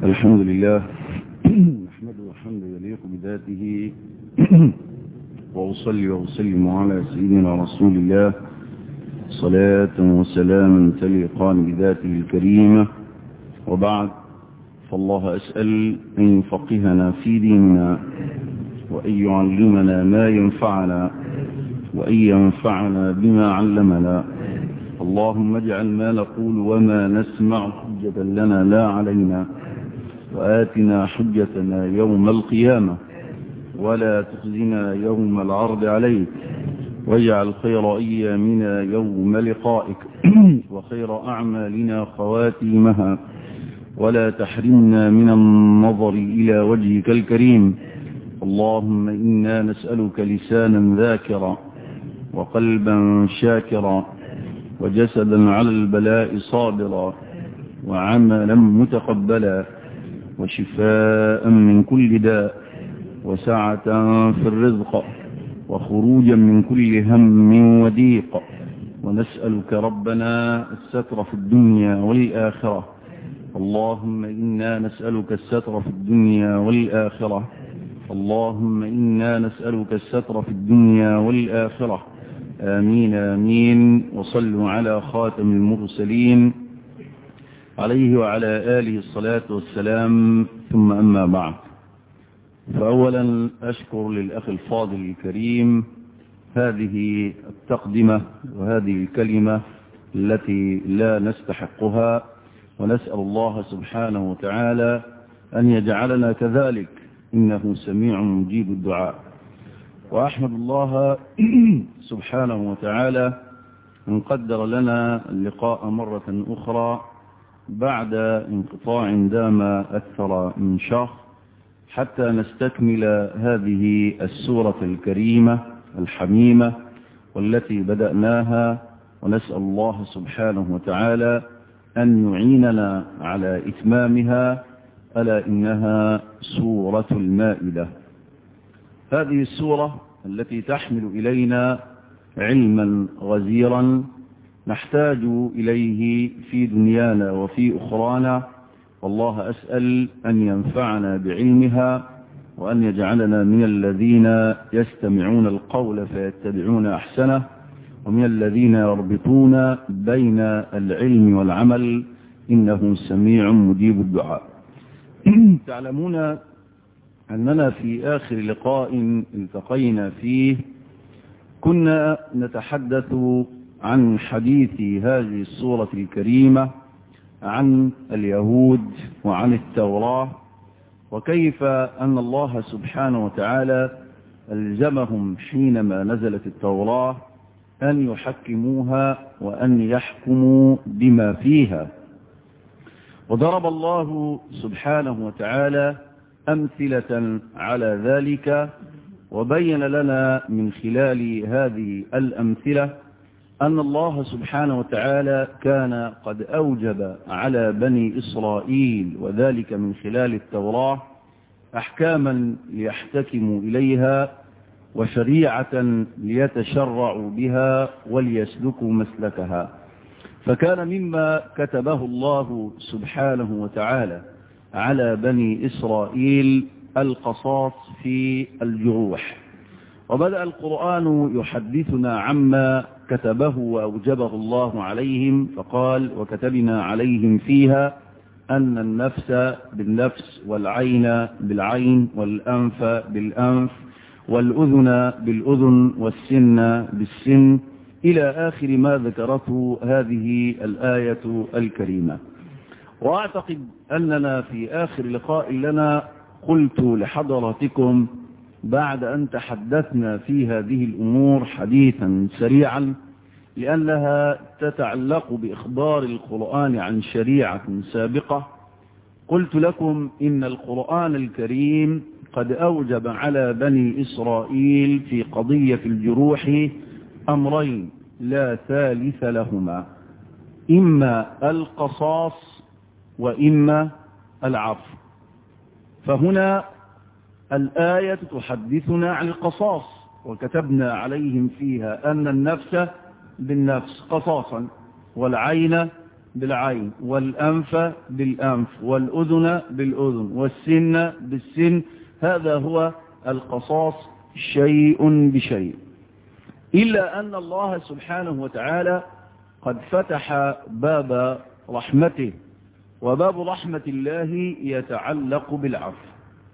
الحمد لله نحمده حمد يليق بذاته وأصلي وأسلم على سيدنا رسول الله صلاة وسلاما تليقان بذاته الكريمة وبعد فالله أسأل أن يفقهنا في ديننا وأن يعلمنا ما ينفعنا وأن ينفعنا بما علمنا اللهم اجعل ما نقول وما نسمع حجة لنا لا علينا وآتنا حجتنا يوم القيامة ولا تخزنا يوم العرض عليك واجعل خير أيامنا يوم لقائك وخير أعمالنا خواتيمها ولا تحرمنا من النظر إلى وجهك الكريم اللهم إنا نسألك لسانا ذاكرا وقلبا شاكرا وجسدا على البلاء صابرا وعملا متقبلا وشفاء من كل داء وسعة في الرزق وخروجا من كل هم وضيق ونسألك ربنا الستر في الدنيا والآخرة اللهم إنا نسألك الستر في الدنيا والآخرة اللهم إنا نسألك الستر في الدنيا والآخرة آمين آمين وصلوا على خاتم المرسلين عليه وعلى آله الصلاة والسلام ثم أما بعد فأولا أشكر للأخ الفاضل الكريم هذه التقدمة وهذه الكلمة التي لا نستحقها ونسأل الله سبحانه وتعالى أن يجعلنا كذلك إنه سميع مجيب الدعاء وأحمد الله سبحانه وتعالى أن قدر لنا اللقاء مرة أخرى بعد انقطاع دام أكثر من شهر حتى نستكمل هذه السورة الكريمة الحميمة والتي بدأناها ونسأل الله سبحانه وتعالى أن يعيننا على إتمامها ألا إنها سورة المائدة هذه السورة التي تحمل إلينا علما غزيرا نحتاج إليه في دنيانا وفي أخرانا والله أسأل أن ينفعنا بعلمها وأن يجعلنا من الذين يستمعون القول فيتبعون أحسنه ومن الذين يربطون بين العلم والعمل إنه سميع مجيب الدعاء تعلمون أننا في آخر لقاء التقينا فيه كنا نتحدث عن حديث هذه السورة الكريمة عن اليهود وعن التوراة وكيف أن الله سبحانه وتعالى ألزمهم حينما نزلت التوراة أن يحكموها وأن يحكموا بما فيها وضرب الله سبحانه وتعالى أمثلة على ذلك وبين لنا من خلال هذه الأمثلة أن الله سبحانه وتعالى كان قد أوجب على بني إسرائيل وذلك من خلال التوراة أحكاما ليحتكموا إليها وشريعة ليتشرعوا بها وليسلكوا مسلكها فكان مما كتبه الله سبحانه وتعالى على بني إسرائيل القصاص في الجروح وبدأ القرآن يحدثنا عما كتبه وأوجبه الله عليهم فقال وكتبنا عليهم فيها أن النفس بالنفس والعين بالعين والأنف بالأنف والأذن بالأذن والسن بالسن إلى آخر ما ذكرته هذه الآية الكريمة وأعتقد أننا في آخر لقاء لنا قلت لحضراتكم بعد أن تحدثنا في هذه الأمور حديثا سريعا لأنها تتعلق بإخبار القرآن عن شريعة سابقة قلت لكم إن القرآن الكريم قد أوجب على بني إسرائيل في قضية الجروح أمرين لا ثالث لهما إما القصاص وإما العفو فهنا الآية تحدثنا عن القصاص وكتبنا عليهم فيها أن النفس بالنفس قصاصا والعين بالعين والأنف بالأنف والأذن بالأذن والسن بالسن هذا هو القصاص شيء بشيء إلا أن الله سبحانه وتعالى قد فتح باب رحمته وباب رحمة الله يتعلق بالعفو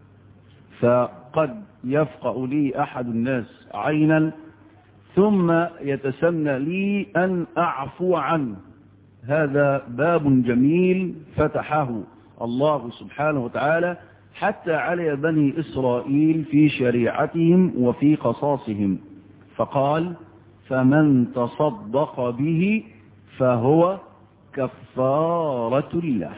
فقد يفقأ لي أحد الناس عينا ثم يتسنى لي أن أعفو عنه هذا باب جميل فتحه الله سبحانه وتعالى حتى على بني إسرائيل في شريعتهم وفي قصاصهم فقال فمن تصدق به فهو كفارة له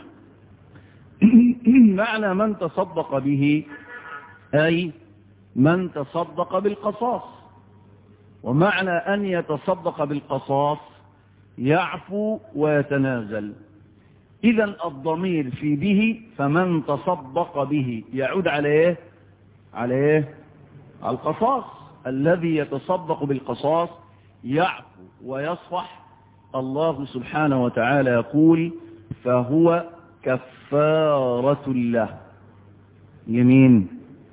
معنى من تصدق به أي من تصدق بالقصاص ومعنى أن يتصدق بالقصاص يعفو ويتنازل إذا الضمير في به فمن تصدق به يعود على إيه على إيه على القصاص الذي يتصدق بالقصاص يعفو ويصفح الله سبحانه وتعالى يقول فهو كفارة له يمين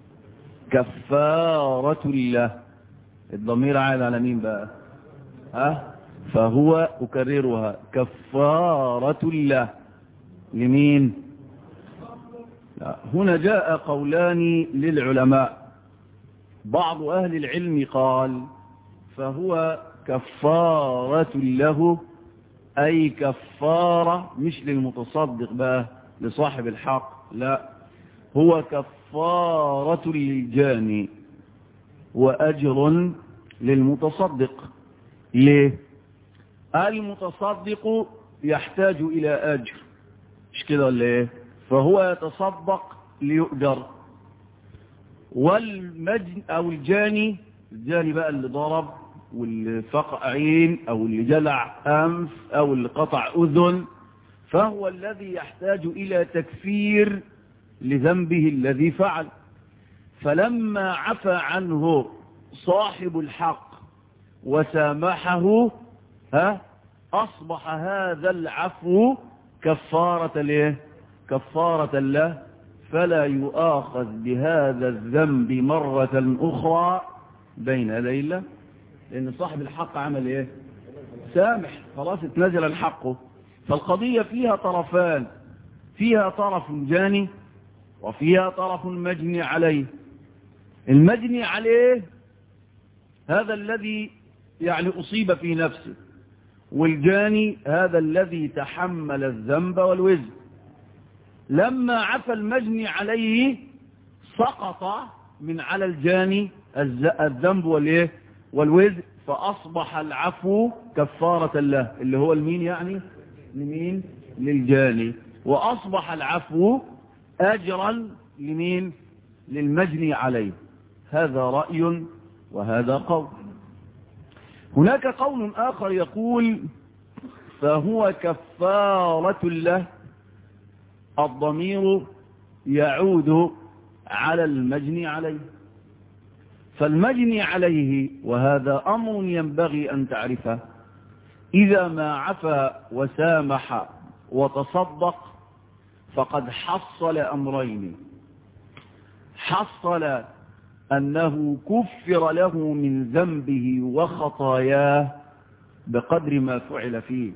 كفارة له الضمير عاد على مين بقى ها فهو أكررها كفارة له لمين لا. هنا جاء قولان للعلماء بعض أهل العلم قال فهو كفارة له أي كفارة مش للمتصدق بقى لصاحب الحق لا هو كفارة للجاني وأجر للمتصدق ليه المتصدق يحتاج إلى أجر مش كده ولا ايه فهو يتصدق ليؤجر والمجن أو الجاني الجاني بقى اللي ضرب واللي فقع عين أو اللي جلع أنف أو اللي قطع أذن فهو الذي يحتاج إلى تكفير لذنبه الذي فعل فلما عفى عنه صاحب الحق وسامحه ها أصبح هذا العفو كفارة له كفارة له فلا يؤاخذ بهذا الذنب مرة أخرى بين يدي الله لأن صاحب الحق عمل إيه سامح خلاص اتنزل الحق فالقضية فيها طرفان فيها طرف جاني وفيها طرف مجني عليه المجني عليه هذا الذي يعني أصيب في نفسه والجاني هذا الذي تحمل الذنب والوزن لما عفى المجني عليه سقط من على الجاني الذنب والايه والوزن فأصبح العفو كفارة له اللي هو المين يعني لمين للجاني وأصبح العفو أجرا لمين للمجني عليه هذا رأي وهذا قول هناك قول آخر يقول فهو كفارة له الضمير يعود على المجني عليه فالمجني عليه وهذا أمر ينبغي أن تعرفه إذا ما عفى وسامح وتصدق فقد حصل أمرين حصل أنه كفر له من ذنبه وخطاياه بقدر ما فعل فيه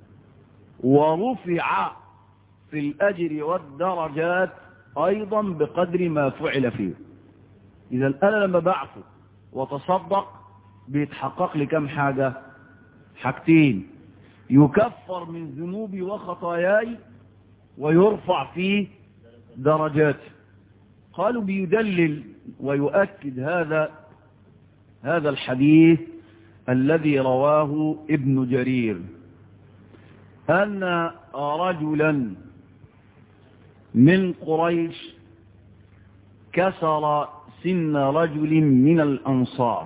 ورفع في الأجر والدرجات أيضا بقدر ما فعل فيه إذا أنا لما بعفو وتصدق بيتحقق لي كم حاجة حاجتين يكفر من ذنوبي وخطاياي ويرفع فيه درجاتي قالوا بيدلل ويؤكد هذا هذا الحديث الذي رواه ابن جرير أن رجلا من قريش كسر سن رجل من الأنصار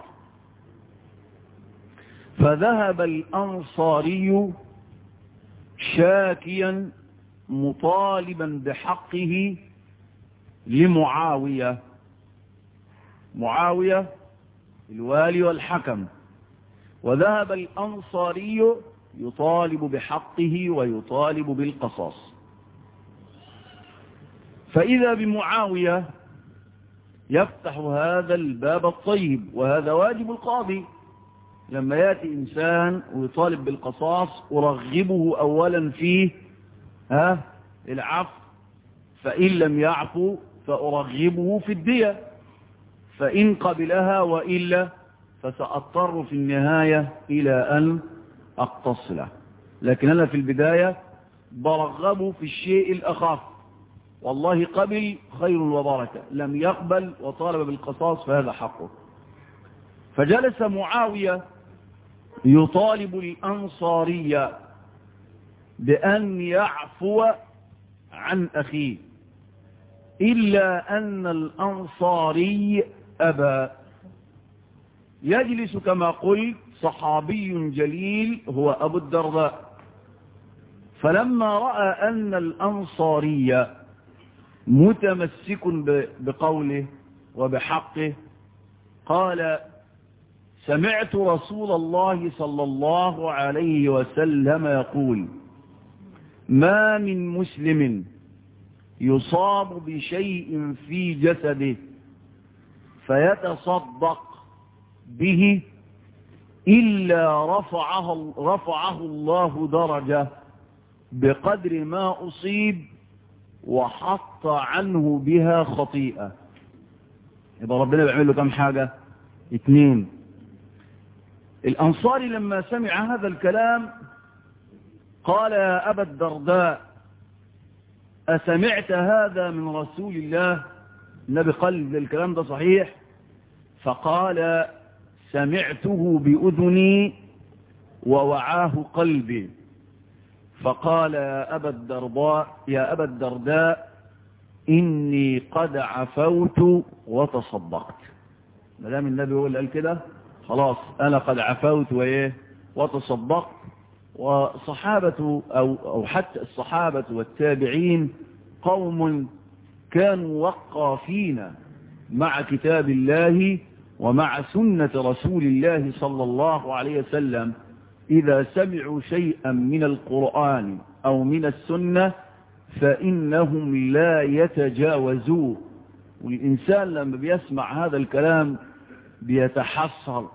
فذهب الأنصاري شاكيا مطالبا بحقه لمعاوية معاوية الوالي والحكم وذهب الأنصاري يطالب بحقه ويطالب بالقصاص فإذا بمعاوية يفتح هذا الباب الطيب وهذا واجب القاضي لما يأتي إنسان ويطالب بالقصاص أرغبه أولا فيه ها العفو فإن لم يعفو فأرغبه في الدية فإن قبلها وإلا فسأضطر في النهاية إلى أن أقتص له لكن أنا في البداية برغبه في الشيء الأخف والله قبل خير وبركة لم يقبل وطالب بالقصاص فهذا حقه فجلس معاوية يطالب الأنصارية بأن يعفو عن أخيه إلا أن الأنصاري أبى يجلس كما قلت صحابي جليل هو أبو الدرداء فلما رأى أن الأنصاري متمسك بقوله وبحقه قال سمعت رسول الله صلى الله عليه وسلم يقول ما من مسلم يصاب بشيء في جسده فيتصدق به إلا رفعه, رفعه الله درجة بقدر ما أصيب وحط عنه بها خطيئة يبقى ربنا بيعمل له كم حاجة اتنين الأنصاري لما سمع هذا الكلام قال يا أبا الدرداء أسمعت هذا من رسول الله النبي قال الكلام ده صحيح فقال سمعته بأذني ووعاه قلبي فقال يا أبا الدرداء يا أبا الدرداء إني قد عفوت وتصدقت ما دام النبي هو اللي قال كده خلاص أنا قد عفوت وإيه وتصدقت وصحابة أو, أو حتى الصحابة والتابعين قوم كانوا وقافين مع كتاب الله ومع سنة رسول الله صلى الله عليه وسلم إذا سمعوا شيئا من القرآن أو من السنة فإنهم لا يتجاوزوه والإنسان لما بيسمع هذا الكلام بيتحصر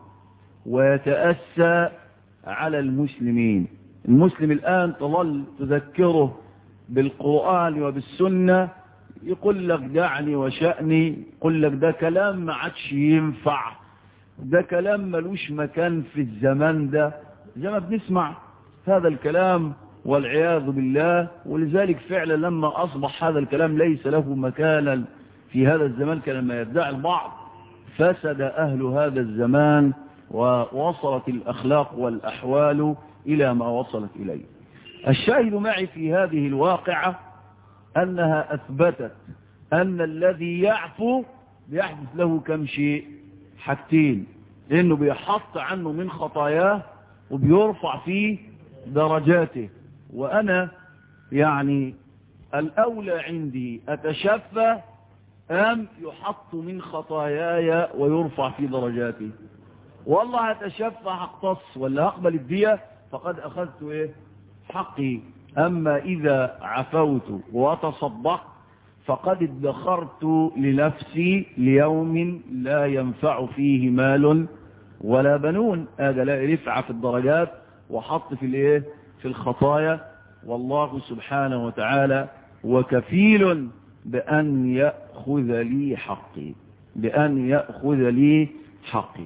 ويتأسى على المسلمين المسلم الآن تظل تذكره بالقرآن وبالسنة يقول لك دعني وشأني يقول لك ده كلام ما عادش ينفع ده كلام ملوش مكان في الزمان ده زي ما بنسمع هذا الكلام والعياذ بالله ولذلك فعلا لما أصبح هذا الكلام ليس له مكانا في هذا الزمان كما يدعي البعض فسد أهل هذا الزمان ووصلت الأخلاق والأحوال إلى ما وصلت إليه الشاهد معي في هذه الواقعة أنها أثبتت أن الذي يعفو بيحدث له كم شيء حاجتين لأنه بيحط عنه من خطاياه وبيرفع فيه درجاته وأنا يعني الأولى عندي أتشفى أم يحط من خطاياي ويرفع في درجاتي والله أتشفى هقتص ولا هقبل الدية فقد أخذت إيه حقي أما إذا عفوت وتصدقت فقد ادخرت لنفسي ليوم لا ينفع فيه مال ولا بنون هذا لا رفع في الدرجات وحط في الايه في الخطايا والله سبحانه وتعالى وكفيل بأن يأخذ لي حقي بأن يأخذ لي حقي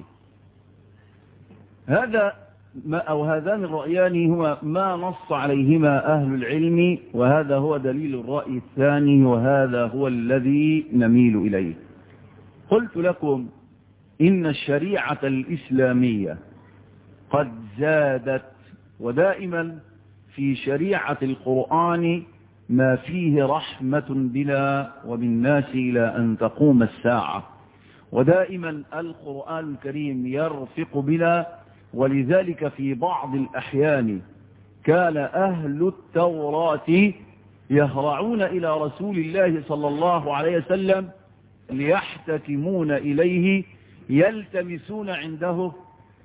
هذا ما أو هذان الرأيان هما ما نص عليهما أهل العلم وهذا هو دليل الرأي الثاني وهذا هو الذي نميل إليه قلت لكم إن الشريعة الإسلامية قد زادت ودائما في شريعة القرآن ما فيه رحمة بنا وبالناس إلى أن تقوم الساعة ودائما القرآن الكريم يرفق بنا ولذلك في بعض الأحيان كان أهل التوراة يهرعون إلى رسول الله صلى الله عليه وسلم ليحتكمون إليه يلتمسون عنده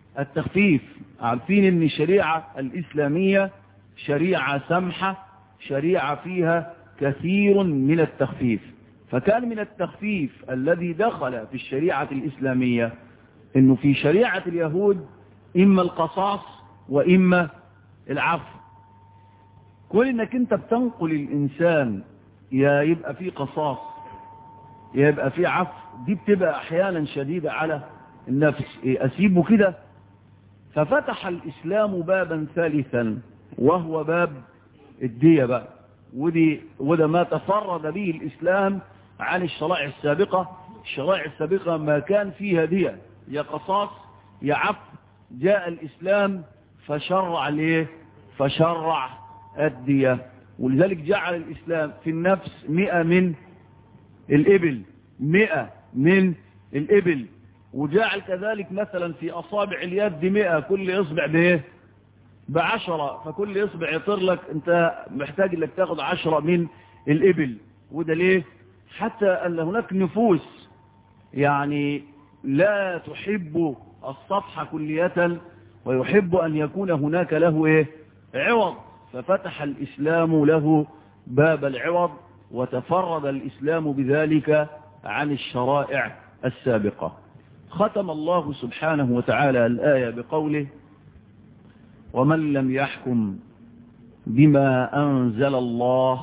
التخفيف عارفين ان الشريعة الإسلامية شريعة سمحة شريعة فيها كثير من التخفيف فكان من التخفيف الذي دخل في الشريعة الإسلامية انه في شريعة اليهود اما القصاص واما العفو كل انك انت بتنقل الانسان يا يبقى في قصاص يا يبقى في عفو دي بتبقى احيانا شديدة على النفس إيه اسيبه كده ففتح الاسلام بابا ثالثا وهو باب الدية بقى ودي وده ما تفرد به الاسلام عن الشرائع السابقة الشرائع السابقة ما كان فيها دية يا قصاص يا عفو جاء الاسلام فشرع ليه فشرع الدية ولذلك جعل الإسلام في النفس مئة من الإبل مئة من الإبل وجعل كذلك مثلا في أصابع اليد مئة كل إصبع بإيه بعشرة فكل إصبع يطر لك أنت محتاج لك تاخد عشرة من الإبل وده ليه حتى أن هناك نفوس يعني لا تحب الصفحة كلية ويحب أن يكون هناك له إيه عوض ففتح الإسلام له باب العوض وتفرد الإسلام بذلك عن الشرائع السابقة ختم الله سبحانه وتعالى الآية بقوله ومن لم يحكم بما أنزل الله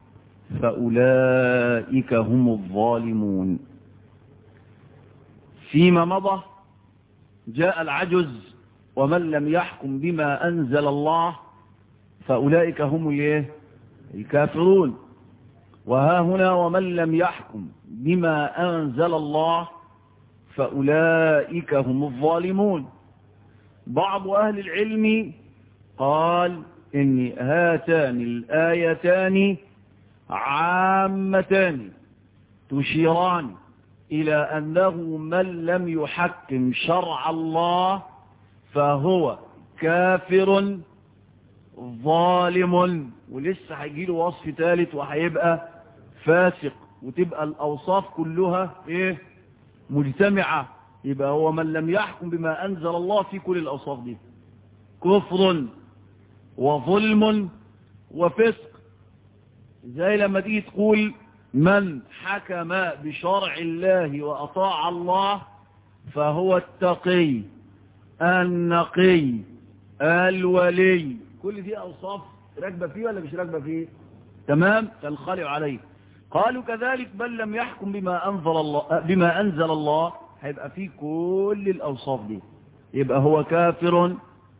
فأولئك هم الظالمون فيما مضى جاء العجز ومن لم يحكم بما أنزل الله فأولئك هم الايه الكافرون وها هنا ومن لم يحكم بما أنزل الله فأولئك هم الظالمون بعض أهل العلم قال إن هاتان الآيتان عامتان تشيران إلى أنه من لم يحكم شرع الله فهو كافر ظالم ولسه هيجي له وصف ثالث وهيبقى فاسق وتبقى الأوصاف كلها إيه مجتمعة يبقى هو من لم يحكم بما أنزل الله في كل الأوصاف دي كفر وظلم وفسق زي لما تيجي تقول من حكم بشرع الله وأطاع الله فهو التقي النقي الولي كل دي أوصاف راكبة فيه ولا مش راكبة فيه تمام تنخلع عليه قالوا كذلك بل لم يحكم بما أنزل الله بما أنزل الله هيبقى فيه كل الأوصاف دي يبقى هو كافر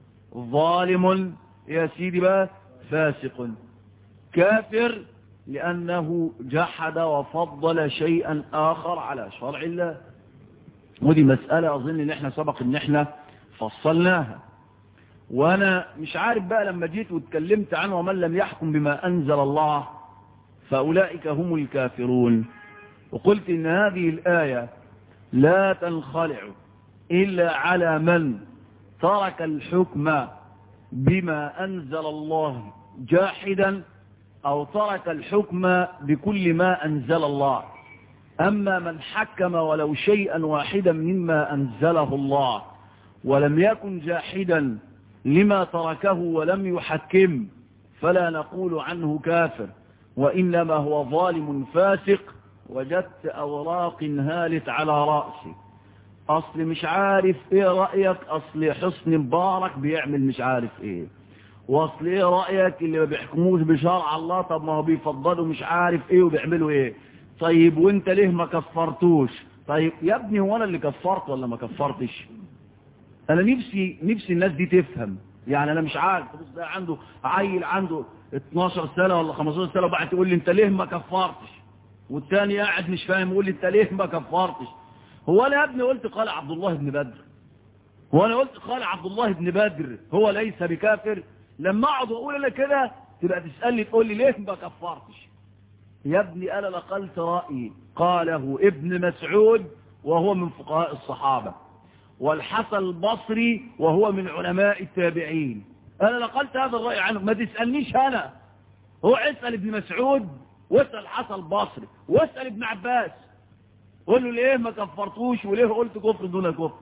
ظالم يا سيدي بقى فاسق كافر لأنه جحد وفضل شيئا آخر على شرع الله ودي مسألة أظن إن إحنا سبق إن إحنا فصلناها وأنا مش عارف بقى لما جيت واتكلمت عنه ومن لم يحكم بما أنزل الله فأولئك هم الكافرون وقلت إن هذه الآية لا تنخلع إلا على من ترك الحكم بما أنزل الله جاحدا أو ترك الحكم بكل ما أنزل الله أما من حكم ولو شيئا واحدا مما أنزله الله ولم يكن جاحدا لما تركه ولم يحكم فلا نقول عنه كافر وإنما هو ظالم فاسق وجدت أوراق هالت على رأسي أصل مش عارف إيه رأيك أصل حسن مبارك بيعمل مش عارف إيه واصل ايه رأيك اللي ما بيحكموش بشرع الله طب ما هو بيفضلوا مش عارف ايه وبيعملوا ايه طيب وانت ليه ما كفرتوش طيب يا ابني هو انا اللي كفرت ولا ما كفرتش انا نفسي نفسي الناس دي تفهم يعني انا مش عارف بص ده عنده عيل عنده 12 سنة ولا 15 سنة وبعد تقول لي انت ليه ما كفرتش والتاني قاعد مش فاهم يقول لي انت ليه ما كفرتش هو انا يا ابني قلت قال عبد الله بن بدر هو انا قلت قال عبد الله بن بدر هو ليس بكافر لما اقعد واقول انا كده تبقى تسالني تقول لي ليه ما كفرتش يا ابني انا نقلت رايي قاله ابن مسعود وهو من فقهاء الصحابه والحسن البصري وهو من علماء التابعين انا نقلت هذا الراي عنه ما تسالنيش انا هو اسال ابن مسعود واسال الحسن البصري واسال ابن عباس قول له ليه ما كفرتوش وليه قلت كفر دون كفر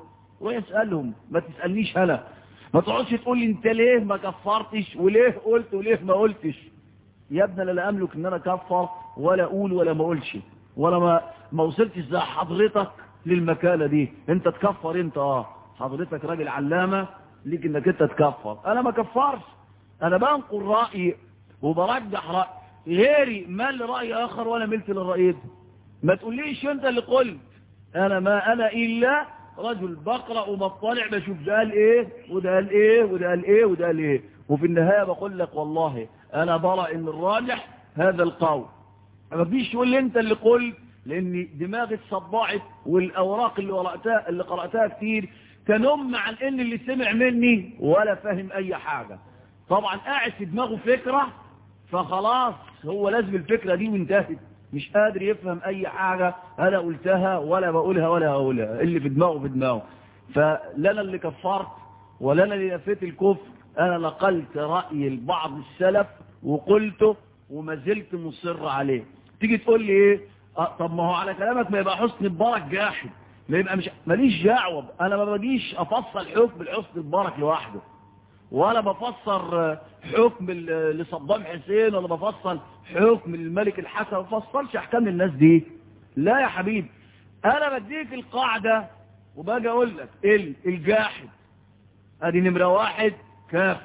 ويسألهم ما تسألنيش أنا ما تقعدش تقول لي انت ليه ما كفرتش وليه قلت وليه ما قلتش يا ابني لا املك ان انا كفر ولا اقول ولا ما اقولش ولا ما ما وصلتش زي حضرتك للمكانه دي انت تكفر انت اه حضرتك راجل علامه ليك انك انت تكفر انا ما كفرش انا بنقل رايي وبرجح راي غيري مال لراي اخر ولا ملت للراي ده ما تقوليش انت اللي قلت انا ما انا الا رجل بقرا وبطلع بشوف ده قال ايه وده قال ايه وده قال ايه وده قال ايه وفي النهايه بقول لك والله انا برى ان الراجح هذا القول ما فيش تقول لي انت اللي قلت لان دماغي اتصبعت والاوراق اللي قراتها اللي قراتها كتير تنم عن ان اللي سمع مني ولا فاهم اي حاجه طبعا قاعد في دماغه فكره فخلاص هو لازم الفكره دي وانتهت مش قادر يفهم اي حاجة انا قلتها ولا بقولها ولا هقولها اللي في دماغه في دماغه فلا انا اللي كفرت ولا انا اللي نفيت الكفر انا نقلت رأي البعض السلف وقلته وما زلت مصر عليه تيجي تقول لي ايه أه طب ما هو على كلامك ما يبقى حسن البرك جاحد ما يبقى مش ماليش دعوه انا ما بجيش افصل حكم الحسن البرك لوحده ولا بفسر حكم لصدام حسين ولا بفسر حكم الملك الحسن ما بفسرش احكام الناس دي لا يا حبيبي انا بديك القاعدة وباجي اقول لك الجاحد ادي نمرة واحد كافر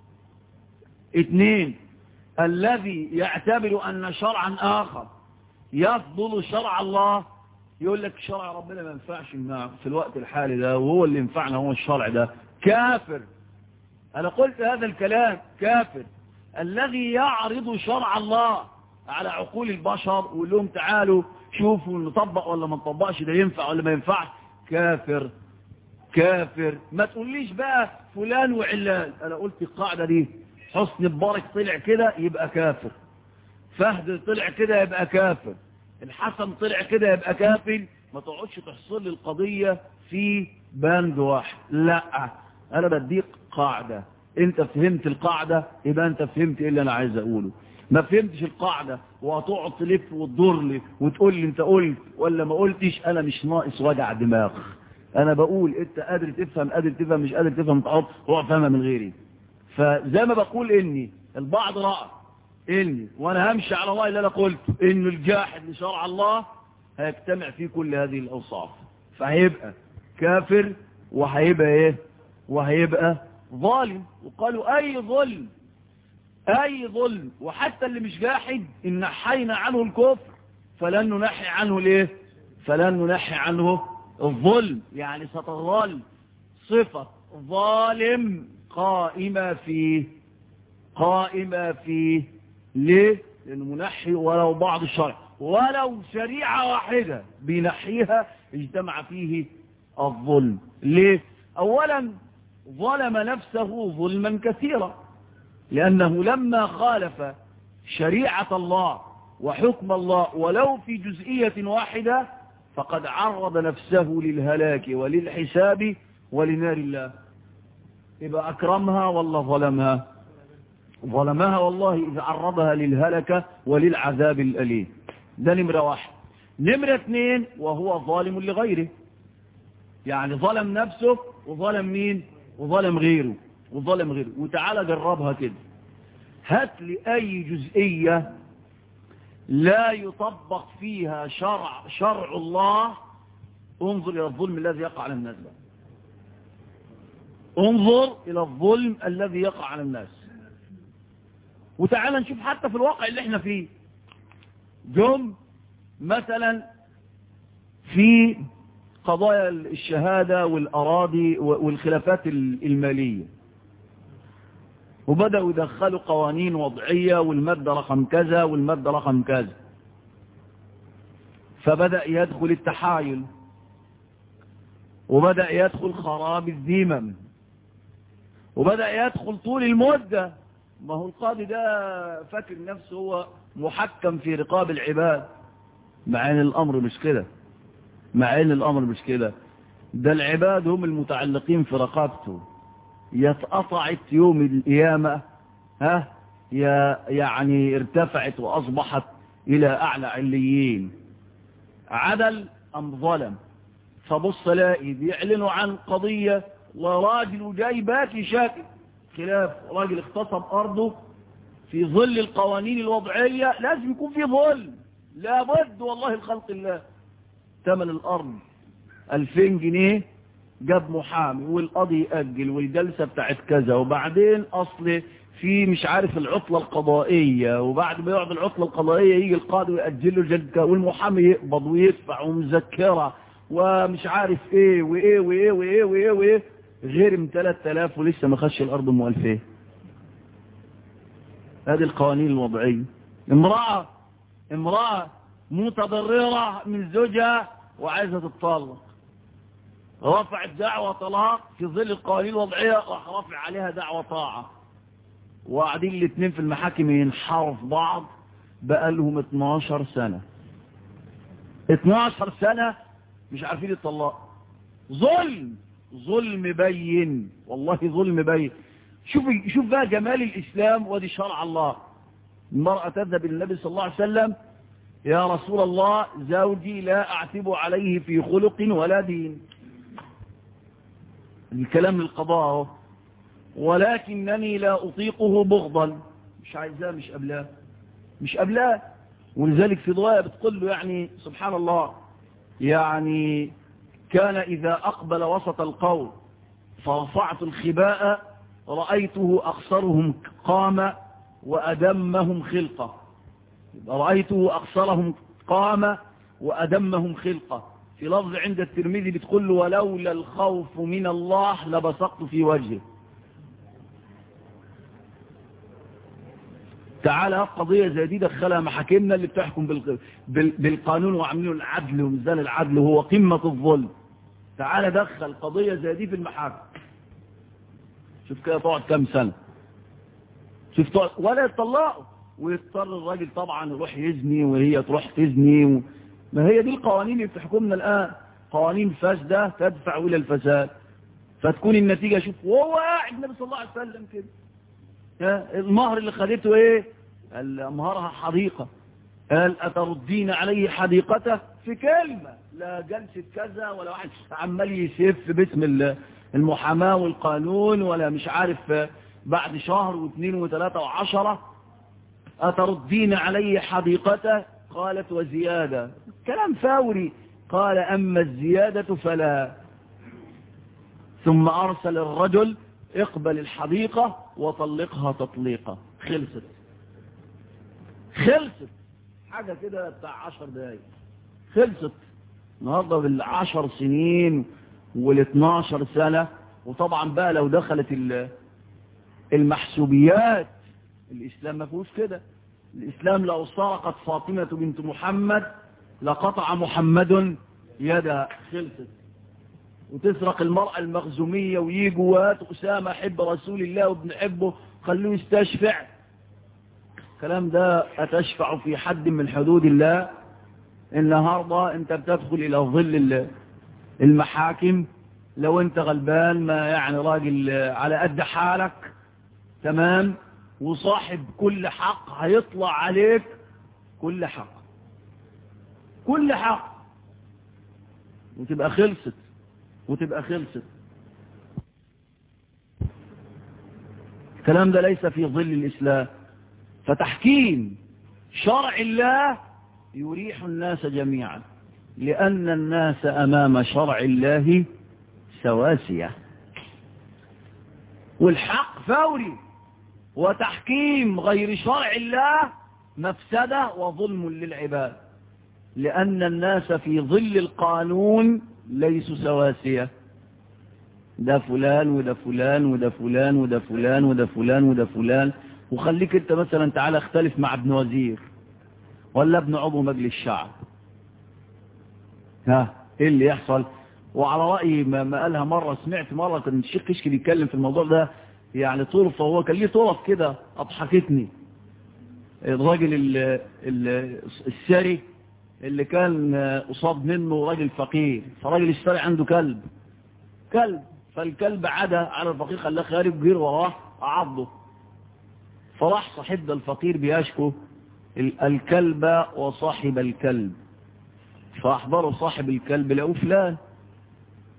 اثنين الذي يعتبر ان شرعا اخر يفضل شرع الله يقول لك شرع ربنا ما ينفعش في الوقت الحالي ده وهو اللي ينفعنا هو الشرع ده كافر أنا قلت هذا الكلام كافر الذي يعرض شرع الله على عقول البشر ويقول لهم تعالوا شوفوا نطبق ولا ما نطبقش ده ينفع ولا ما ينفعش كافر كافر ما تقوليش بقى فلان وعلان أنا قلت القاعدة دي حسن البارك طلع كده يبقى كافر فهد طلع كده يبقى كافر الحسن طلع كده يبقى كافر ما تقعدش تحصل لي القضية في باند واحد لا انا بديك قاعدة انت فهمت القاعدة يبقى انت فهمت ايه اللي انا عايز اقوله ما فهمتش القاعدة وهتقعد تلف وتدور لي وتقول لي انت قلت ولا ما قلتش انا مش ناقص وجع دماغ انا بقول انت قادر تفهم قادر تفهم مش قادر تفهم تقعد هو فهمها من غيري فزي ما بقول اني البعض رأى اني وانا همشي على الله اللي انا قلت انه الجاحد لشرع الله هيجتمع فيه كل هذه الاوصاف فهيبقى كافر وهيبقى ايه وهيبقى ظالم وقالوا اي ظلم اي ظلم وحتى اللي مش جاحد ان نحينا عنه الكفر فلن ننحي عنه ليه فلن ننحي عنه الظلم يعني ستظل صفة ظالم قائمة فيه قائمة فيه ليه لانه منحي ولو بعض الشرع ولو شريعة واحدة بينحيها اجتمع فيه الظلم ليه اولا ظلم نفسه ظلما كثيرا لأنه لما خالف شريعة الله وحكم الله ولو في جزئية واحدة فقد عرض نفسه للهلاك وللحساب ولنار الله يبقى أكرمها ولا ظلمها ظلمها والله إذا عرضها للهلكة وللعذاب الأليم ده نمرة واحد نمرة اثنين وهو ظالم لغيره يعني ظلم نفسه وظلم مين وظلم غيره وظلم غيره وتعالى جربها كده هات لي أي جزئية لا يطبق فيها شرع شرع الله انظر إلى الظلم الذي يقع على الناس بقى. انظر إلى الظلم الذي يقع على الناس وتعالى نشوف حتى في الواقع اللي احنا فيه جم مثلا في قضايا الشهادة والأراضي والخلافات المالية وبدأوا يدخلوا قوانين وضعية والمادة رقم كذا والمادة رقم كذا فبدأ يدخل التحايل وبدأ يدخل خراب الذمم وبدأ يدخل طول المدة ما هو القاضي ده فاكر نفسه هو محكم في رقاب العباد مع ان الامر مش كده مع ان الامر مش كده ده العباد هم المتعلقين في رقابته يتقطعت يوم القيامة ها يعني ارتفعت واصبحت الى اعلى عليين عدل ام ظلم فبص الاقي بيعلنوا عن قضية وراجل جاي باكي شاكي خلاف راجل اغتصب أرضه في ظل القوانين الوضعية لازم يكون في ظل لابد والله الخلق الله ثمن الأرض 2000 جنيه جاب محامي والقاضي يأجل والجلسة بتاعت كذا وبعدين أصل في مش عارف العطلة القضائية وبعد ما يقعد العطلة القضائية يجي القاضي ويأجل له الجلسة والمحامي يقبض ويدفع ومذكرة ومش عارف ايه وايه وايه وايه وايه وايه غير من 3000 ولسه ما خش الأرض ام 2000 هذه القوانين الوضعية امرأة امرأة متضررة من زوجها وعايزة تتطلق رفعت دعوة طلاق في ظل القوانين الوضعية راح رافع عليها دعوة طاعة وقاعدين الاثنين في المحاكم ينحروا في بعض بقى لهم 12 سنة 12 سنة مش عارفين يطلقوا ظلم ظلم بين والله ظلم بين شوف شوف بقى جمال الإسلام ودي شرع الله المرأة تذهب إلى النبي صلى الله عليه وسلم يا رسول الله زوجي لا أعتب عليه في خلق ولا دين الكلام للقضاء ولكنني لا أطيقه بغضا مش عايزاه مش قبلاه مش قبلاه ولذلك في ضوايا بتقول له يعني سبحان الله يعني كان إذا أقبل وسط القول فرفعت الخباء رأيته أقصرهم قامة وأدمهم خلقة رأيته أقصرهم قامة وأدمهم خلقة في لفظ عند الترمذي بتقول له ولولا الخوف من الله لبصقت في وجهه تعالى قضية زي دي دخلها محاكمنا اللي بتحكم بال... بال... بالقانون وعاملين العدل وميزان العدل وهو قمة الظلم تعالى دخل قضية زي دي في المحاكم شوف كده تقعد كام سنة شوف تقعد ولا يطلقوا ويضطر الراجل طبعا يروح يزني وهي تروح تزني و... ما هي دي القوانين اللي بتحكمنا الآن قوانين فاسدة تدفع إلى الفساد فتكون النتيجة شوف وهو قاعد النبي صلى الله عليه وسلم كده المهر اللي خدته ايه قال مهرها حديقة قال أتردين عليه حديقته في كلمة لا جلسة كذا ولا واحد عمال يسف باسم المحاماة والقانون ولا مش عارف بعد شهر واثنين وثلاثة وعشرة أتردين عليه حديقته قالت وزيادة كلام فوري قال أما الزيادة فلا ثم أرسل الرجل اقبل الحديقة وطلقها تطليقة خلصت خلصت حاجة كده بتاع عشر دقايق خلصت النهاردة بالعشر سنين والاثناشر سنة وطبعا بقى لو دخلت المحسوبيات الإسلام ما فيهوش كده الإسلام لو سرقت فاطمة بنت محمد لقطع محمد يدها خلصت وتسرق المرأة المخزومية ويجوا وات أسامة حب رسول الله وابن حبه خلوه يستشفع الكلام ده أتشفع في حد من حدود الله النهاردة انت بتدخل إلى ظل المحاكم لو انت غلبان ما يعني راجل على قد حالك تمام وصاحب كل حق هيطلع عليك كل حق كل حق وتبقى خلصت وتبقى خلصت الكلام ده ليس في ظل الإسلام فتحكيم شرع الله يريح الناس جميعا لأن الناس أمام شرع الله سواسية والحق فوري وتحكيم غير شرع الله مفسدة وظلم للعباد لأن الناس في ظل القانون ليسوا سواسية ده فلان وده فلان وده فلان وده فلان وده فلان وده فلان وخليك انت مثلا تعالى اختلف مع ابن وزير ولا ابن عضو مجلس الشعب ها ايه اللي يحصل وعلى رأيي ما, ما قالها مرة سمعت مرة كان الشيخ كشكي بيتكلم في الموضوع ده يعني طرفة هو كان ليه طرف كده اضحكتني الراجل ال ال السري اللي كان قصاد منه راجل فقير فراجل السري عنده كلب كلب فالكلب عدا على الفقير خلاه خارج جير وراه عضه فراح صاحب الفقير بيشكو الكلب وصاحب الكلب فأحضروا صاحب الكلب لقوا فلان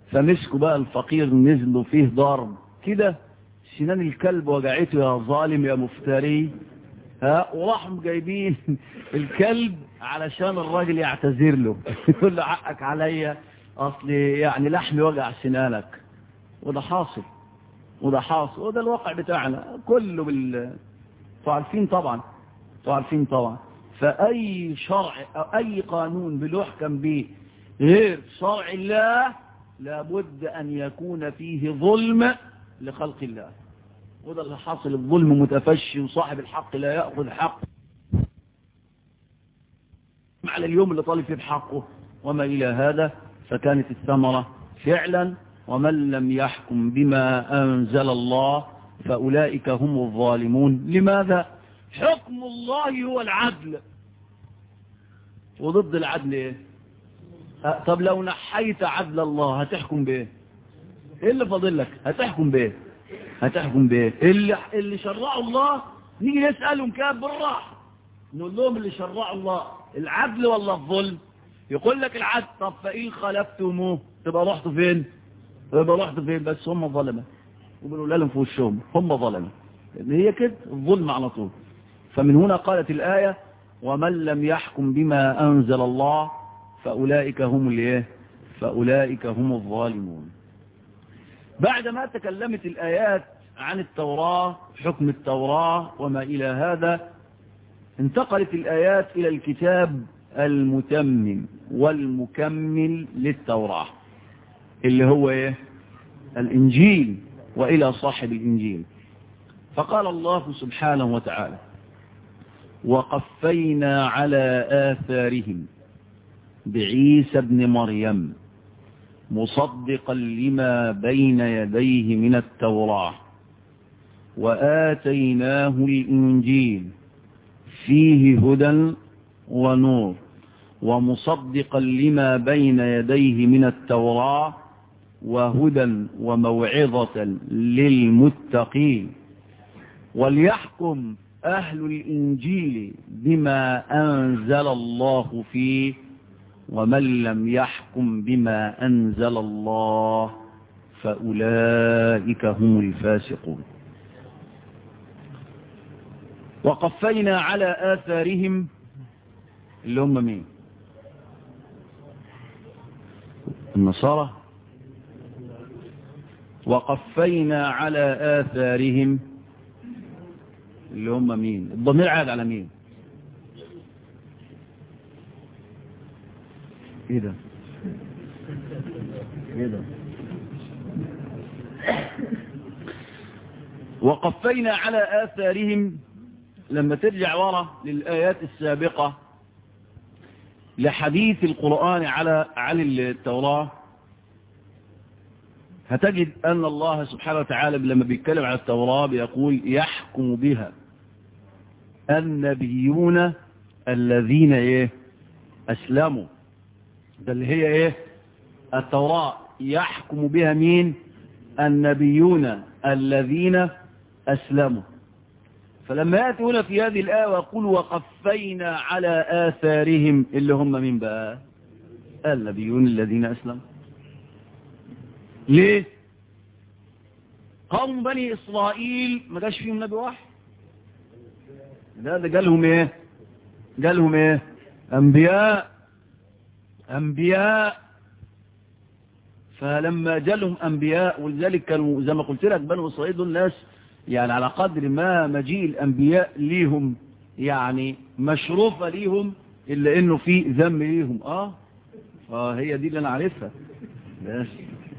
فمسكوا بقى الفقير نزلوا فيه ضرب كده سنان الكلب وجعته يا ظالم يا مفتري ها وراحوا جايبين الكلب علشان الراجل يعتذر له يقول له حقك عليا اصل يعني لحمي وجع سنانك وده حاصل وده حاصل وده الواقع بتاعنا كله بال عارفين طبعا عارفين طبعا فأي شرع أو أي قانون بيحكم به غير شرع الله لابد أن يكون فيه ظلم لخلق الله وده اللي حاصل الظلم متفشي وصاحب الحق لا يأخذ حق على اليوم اللي طالب فيه بحقه وما إلى هذا فكانت الثمرة فعلا ومن لم يحكم بما أنزل الله فأولئك هم الظالمون لماذا؟ حكم الله هو العدل وضد العدل ايه أه طب لو نحيت عدل الله هتحكم بايه ايه اللي فاضل لك هتحكم بايه هتحكم بايه اللي, اللي شرعوا الله نيجي نسألهم كده بالراحة نقول لهم اللي شرعوا الله العدل ولا الظلم يقول لك العدل طب فإن خلفتموه تبقى رحتوا فين تبقى رحتوا فين بس هم ظلمة وبنقول لهم في وشهم هم ظلمة هي كده الظلم على طول فمن هنا قالت الآية ومن لم يحكم بما أنزل الله فأولئك هم الايه فأولئك هم الظالمون بعدما تكلمت الآيات عن التوراة حكم التوراة وما إلى هذا انتقلت الآيات إلى الكتاب المتمم والمكمل للتوراة اللي هو ايه الإنجيل وإلى صاحب الإنجيل فقال الله سبحانه وتعالى وقفينا على آثارهم بعيسى ابن مريم مصدقا لما بين يديه من التوراة وآتيناه الإنجيل فيه هدى ونور ومصدقا لما بين يديه من التوراة وهدى وموعظة للمتقين وليحكم أهل الإنجيل بما أنزل الله فيه ومن لم يحكم بما أنزل الله فأولئك هم الفاسقون وقفينا على آثارهم اللي هم مين النصارى وقفينا على آثارهم اللي هم مين الضمير عاد على مين ايه ده ايه ده وقفينا على آثارهم لما ترجع ورا للآيات السابقة لحديث القرآن على على التوراة هتجد أن الله سبحانه وتعالى لما بيتكلم على التوراة بيقول يحكم بها النبيون الذين ايه أسلموا ده اللي هي ايه التوراة يحكم بها مين النبيون الذين أسلموا فلما يأتي هنا في هذه الآية ويقول وقفينا على آثارهم اللي هم مين بقى النبيون الذين أسلموا ليه قوم بني إسرائيل ما جاش فيهم نبي واحد ده ده قالهم ايه قالهم ايه انبياء انبياء فلما جالهم انبياء ولذلك كانوا زي ما قلت لك بنو اسرائيل دول ناس يعني على قدر ما مجيء الانبياء ليهم يعني مشروفه ليهم الا انه في ذم ليهم اه اه هي دي اللي انا عارفها بس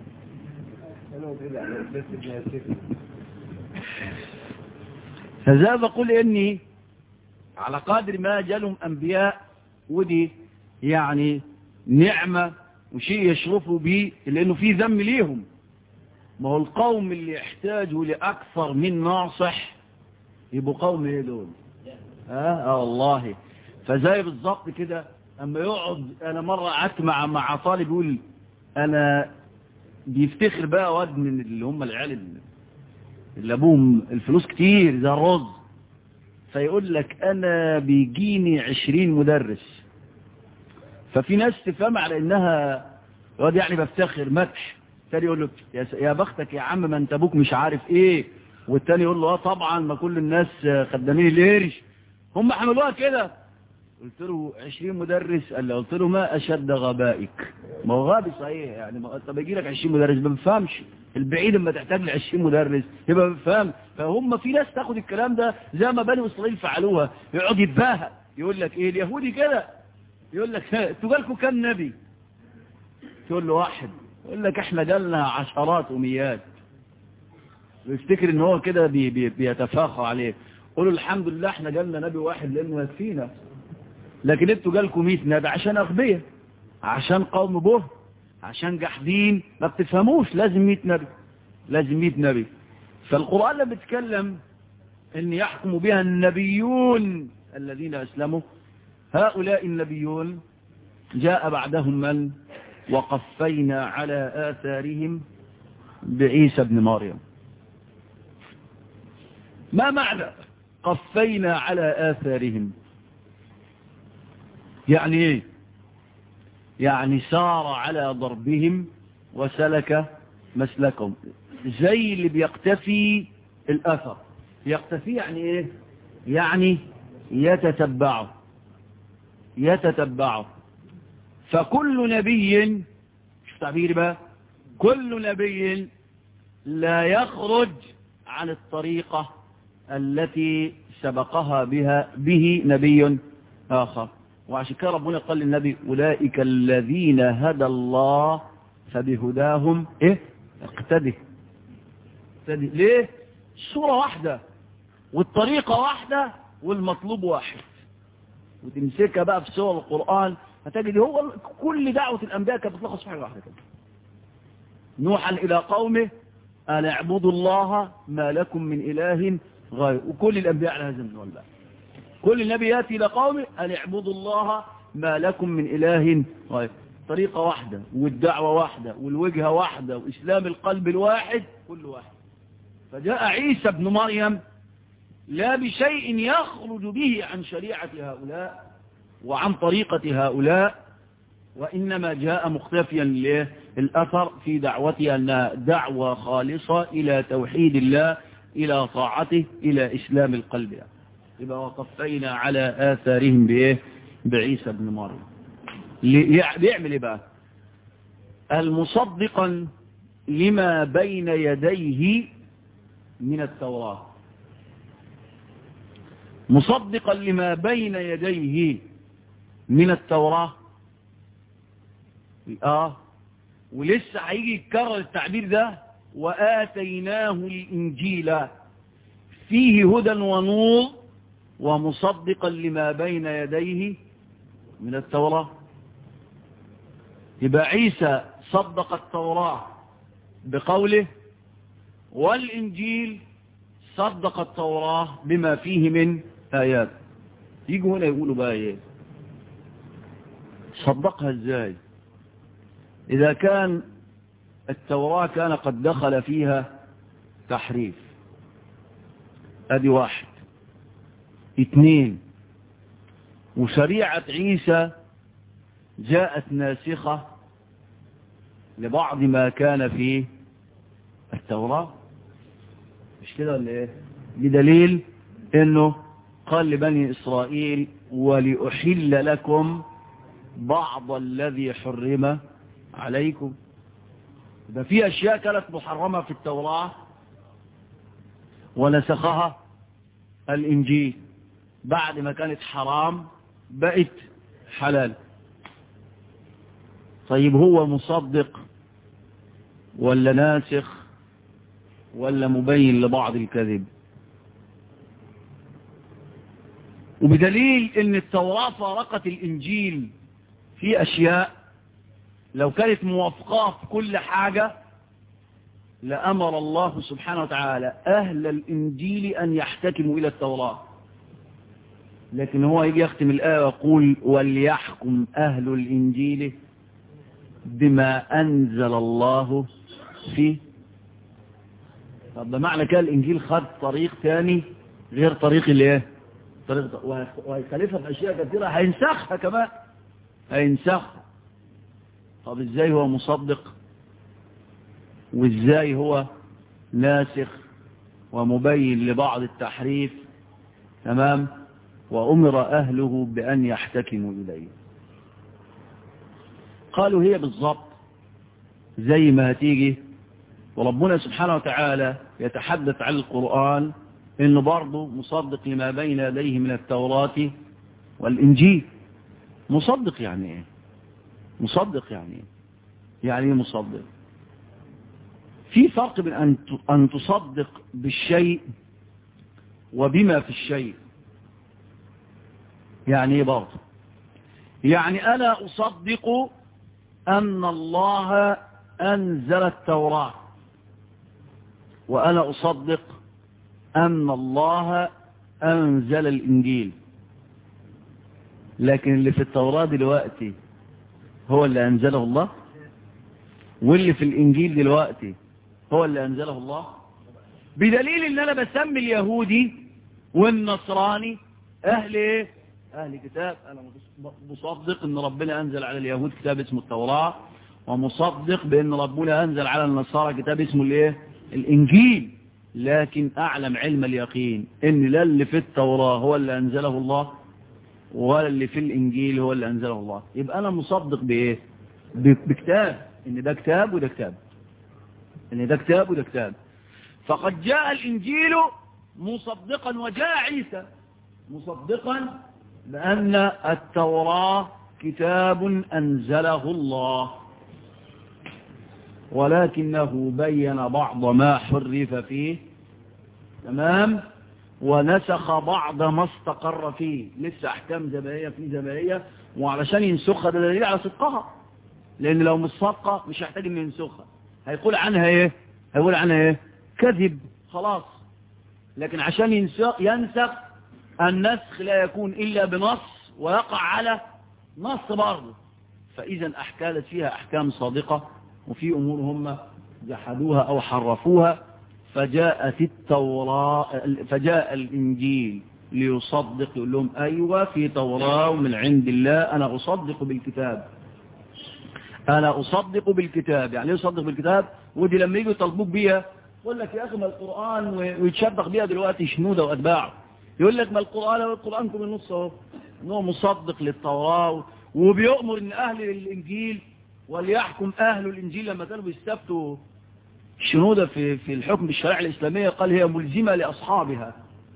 فذا بقول اني على قدر ما جالهم انبياء ودي يعني نعمة وشيء يشرفوا به لانه في ذم ليهم ما هو القوم اللي يحتاجوا لاكثر من ناصح يبقوا قوم ايه دول اه, آه والله فزي بالظبط كده اما يقعد انا مرة قعدت مع مع طالب يقول انا بيفتخر بقى واد من اللي هم العيال اللي ابوهم الفلوس كتير زي الرز فيقول لك انا بيجيني عشرين مدرس ففي ناس تفهم على انها واد يعني بفتخر مدح التاني يقول له يا, س... يا بختك يا عم ما انت ابوك مش عارف ايه والتاني يقول له اه طبعا ما كل الناس خدامين القرش هم حملوها كده قلت له 20 مدرس قال لي قلت له ما اشد غبائك ما هو غبي صحيح يعني ما طب يجي لك 20 مدرس ما بفهمش البعيد لما تحتاج ل 20 مدرس يبقى بفهم فهم في ناس تاخد الكلام ده زي ما بني اسرائيل فعلوها يقعد يتباهى يقول لك ايه اليهودي كده يقول لك انتوا جالكم كام نبي تقول له واحد يقول لك احنا جالنا عشرات ومئات ويفتكر ان هو كده بي بي بيتفاخر عليه قولوا الحمد لله احنا جالنا نبي واحد لانه يكفينا لكن انتوا جالكم 100 نبي عشان اغبياء عشان قوم به عشان جحدين ما بتفهموش لازم 100 نبي لازم 100 نبي فالقرآن لما بيتكلم ان يحكم بها النبيون الذين اسلموا هؤلاء النبيون جاء بعدهم من وقفينا على آثارهم بعيسى بن مريم ما معنى قفينا على آثارهم يعني ايه يعني سار على ضربهم وسلك مسلكهم زي اللي بيقتفي الأثر يقتفي يعني ايه يعني يتتبعه يتتبعه فكل نبي شوف تعبيري بقى كل نبي لا يخرج عن الطريقة التي سبقها بها به نبي آخر وعشان كده ربنا قال للنبي أولئك الذين هدى الله فبهداهم إيه اقتده اقتده ليه الصورة واحدة والطريقة واحدة والمطلوب واحد وتمسكها بقى في سور القرآن هتجد هو كل دعوة الأنبياء كانت بتلخص في حاجة واحدة كده نوحا إلى قومه أن اعبدوا الله ما لكم من إله غير وكل الأنبياء على هذا النوع بقى كل النبي يأتي إلى قومه أن اعبدوا الله ما لكم من إله غير طريقة واحدة والدعوة واحدة والوجهة واحدة وإسلام القلب الواحد كل واحد فجاء عيسى بن مريم لا بشيء يخرج به عن شريعة هؤلاء وعن طريقة هؤلاء وإنما جاء مختفيا للأثر في دعوته أنها دعوة خالصة إلى توحيد الله إلى طاعته إلى إسلام القلب يبقى وقفينا على آثارهم بإيه بعيسى بن مريم بيعمل إيه بقى المصدقا لما بين يديه من التوراة مصدقا لما بين يديه من التوراة آه ولسه هيجي يتكرر التعبير ده وآتيناه الإنجيل فيه هدى ونور ومصدقا لما بين يديه من التوراة يبقى عيسى صدق التوراة بقوله والإنجيل صدق التوراة بما فيه من آيات يجوا هنا يقولوا بقى ايه صدقها ازاي إذا كان التوراة كان قد دخل فيها تحريف ادي واحد اثنين وشريعة عيسى جاءت ناسخة لبعض ما كان في التوراة مش كده ولا ايه بدليل انه قال لبني اسرائيل ولأحل لكم بعض الذي حرم عليكم ده في اشياء كانت محرمة في التوراة ونسخها الانجيل بعد ما كانت حرام بقت حلال طيب هو مصدق ولا ناسخ ولا مبين لبعض الكذب وبدليل ان التوراة فارقت الانجيل في اشياء لو كانت موافقة في كل حاجة لأمر الله سبحانه وتعالى أهل الإنجيل أن يحتكموا إلى التوراة لكن هو يجي يختم الآية ويقول وليحكم أهل الإنجيل بما أنزل الله فيه طب ده معنى كده الإنجيل خد طريق تاني غير طريق الايه طريق وهيخالفها في أشياء كثيرة هينسخها كمان هينسخها طب ازاي هو مصدق وازاي هو ناسخ ومبين لبعض التحريف تمام وأمر أهله بأن يحتكموا إليه قالوا هي بالضبط زي ما هتيجي وربنا سبحانه وتعالى يتحدث عن القرآن إنه برضه مصدق لما بين يديه من التوراة والإنجيل مصدق يعني إيه مصدق يعني إيه يعني إيه مصدق في فرق بين أن أن تصدق بالشيء وبما في الشيء يعني إيه برضه يعني أنا أصدق أن الله أنزل التوراة وأنا أصدق أن الله أنزل الإنجيل لكن اللي في التوراة دلوقتي هو اللي أنزله الله واللي في الإنجيل دلوقتي هو اللي أنزله الله بدليل أن أنا بسمي اليهودي والنصراني أهل إيه؟ أهل كتاب أنا مصدق أن ربنا أنزل على اليهود كتاب اسمه التوراة ومصدق بأن ربنا أنزل على النصارى كتاب اسمه الإيه؟ الإنجيل لكن أعلم علم اليقين أن لا اللي في التوراة هو اللي أنزله الله ولا اللي في الإنجيل هو اللي أنزله الله يبقى أنا مصدق بإيه بكتاب إن ده كتاب وده كتاب إن ده كتاب وده كتاب فقد جاء الإنجيل مصدقا وجاء عيسى مصدقا بأن التوراة كتاب أنزله الله ولكنه بين بعض ما حرف فيه تمام ونسخ بعض ما استقر فيه لسه احكام زبائية في زبائية وعلشان ينسخها ده دليل على صدقها لان لو مش صادقه مش هيحتاج انه ينسخها هيقول عنها ايه هيقول عنها ايه كذب خلاص لكن عشان ينسخ, ينسخ النسخ لا يكون الا بنص ويقع على نص برضه فاذا احكالت فيها احكام صادقة وفي امور هم جحدوها او حرفوها فجاءت التوراة فجاء الإنجيل ليصدق يقول لهم أيوة في توراة من عند الله أنا أصدق بالكتاب أنا أصدق بالكتاب يعني يصدق بالكتاب ودي لما يجوا يطلبوك بيها يقول لك يا أخي ما القرآن ويتشبق بيها دلوقتي شنودة وأتباعه يقول لك ما القرآن القرآن كم النص اهو إنه مصدق للتوراة وبيؤمر إن أهل الإنجيل وليحكم أهل الإنجيل لما كانوا بيستفتوا الشنودة في في الحكم بالشريعة الإسلامية قال هي ملزمة لأصحابها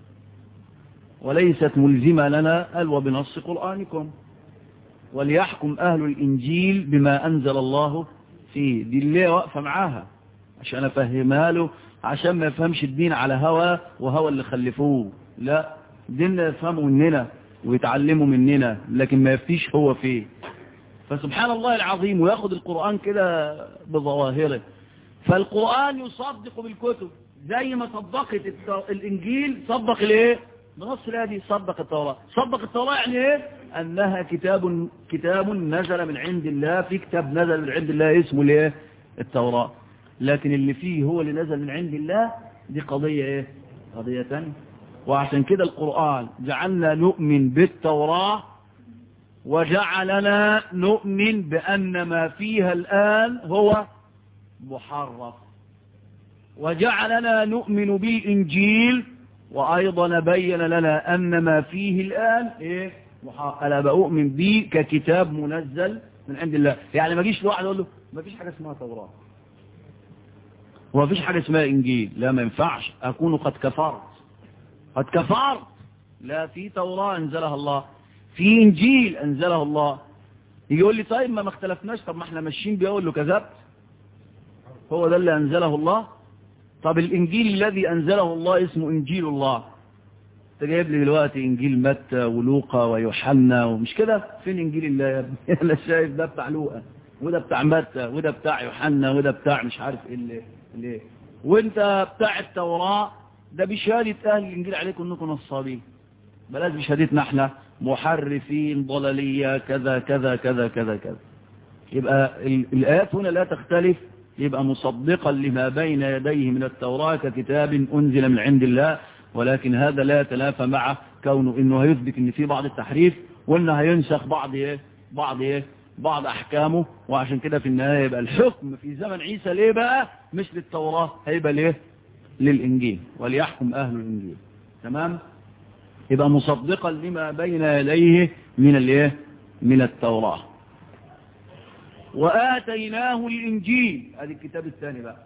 وليست ملزمة لنا قال وبنص قرآنكم وليحكم أهل الإنجيل بما أنزل الله فيه دي اللي واقفة معاها عشان أفهمها له عشان ما يفهمش الدين على هوى وهوى اللي خلفوه لا ديننا يفهموا مننا ويتعلموا مننا لكن ما يفتيش هو فيه فسبحان الله العظيم وياخد القرآن كده بظواهره فالقرآن يصدق بالكتب زي ما صدقت الإنجيل صدق الايه بنص الآية صدق التوراة صدق التوراة يعني ايه أنها كتاب كتاب نزل من عند الله في كتاب نزل من عند الله اسمه الايه التوراة لكن اللي فيه هو اللي نزل من عند الله دي قضية ايه قضية تانية وعشان كده القرآن جعلنا نؤمن بالتوراة وجعلنا نؤمن بأن ما فيها الآن هو محرف وجعلنا نؤمن بالإنجيل وأيضا بين لنا أن ما فيه الآن إيه أنا بأؤمن به ككتاب منزل من عند الله يعني ما جيش لواحد يقول له ما فيش حاجة اسمها توراة وما فيش حاجة اسمها إنجيل لا ما ينفعش أكون قد كفرت قد كفرت لا في توراة أنزلها الله في إنجيل أنزله الله يجي يقول لي طيب ما ما اختلفناش طب ما احنا ماشيين بيقول له كذبت هو ده اللي أنزله الله طب الإنجيل الذي أنزله الله اسمه إنجيل الله انت جايب لي دلوقتي إنجيل متى ولوقا ويوحنا ومش كده فين إنجيل الله يا ابني أنا شايف ده بتاع لوقا وده بتاع متى وده بتاع يوحنا وده بتاع مش عارف ايه اللي اللي وانت بتاع التوراة ده بشهادة أهل الإنجيل عليكم أنكم نصابين بلاش بشهادتنا احنا محرفين ضلالية كذا كذا كذا كذا كذا يبقى الآيات هنا لا تختلف يبقى مصدقا لما بين يديه من التوراة ككتاب أنزل من عند الله ولكن هذا لا يتلافى مع كونه انه هيثبت ان في بعض التحريف وانه هينسخ بعض ايه بعض ايه بعض احكامه وعشان كده في النهاية يبقى الحكم في زمن عيسى ليه بقى مش للتوراة هيبقى ليه للانجيل وليحكم اهل الانجيل تمام يبقى مصدقا لما بين يديه من الايه من التوراة وآتيناه الإنجيل هذا الكتاب الثاني بقى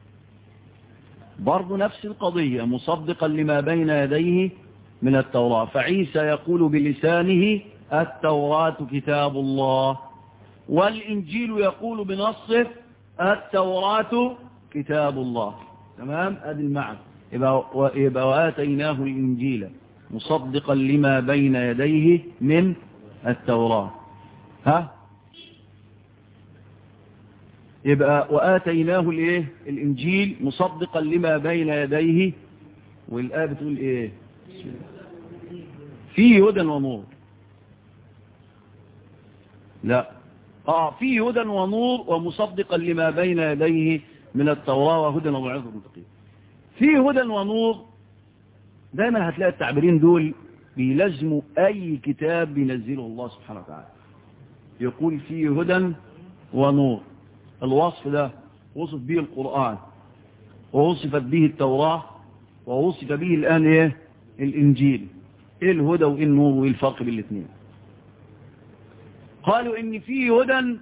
برضو نفس القضية مصدقا لما بين يديه من التوراة فعيسى يقول بلسانه التوراة كتاب الله والإنجيل يقول بنصه التوراة كتاب الله تمام هذا المعنى يبقى, يبقى وآتيناه الإنجيل مصدقا لما بين يديه من التوراة ها يبقى وآتيناه الايه الإنجيل مصدقا لما بين يديه والآية بتقول ايه فيه هدى ونور لا اه فيه هدى ونور ومصدقا لما بين يديه من التوراة وهدى وموعظة المتقين فيه هدى ونور دايما هتلاقي التعبيرين دول بيلزموا أي كتاب بينزله الله سبحانه وتعالى يقول فيه هدى ونور الوصف ده وصف به القرآن ووصفت به التوراة ووصف به الآن إيه الإنجيل إيه الهدى وإيه النور وإيه الفرق بين الاثنين قالوا إن فيه هدى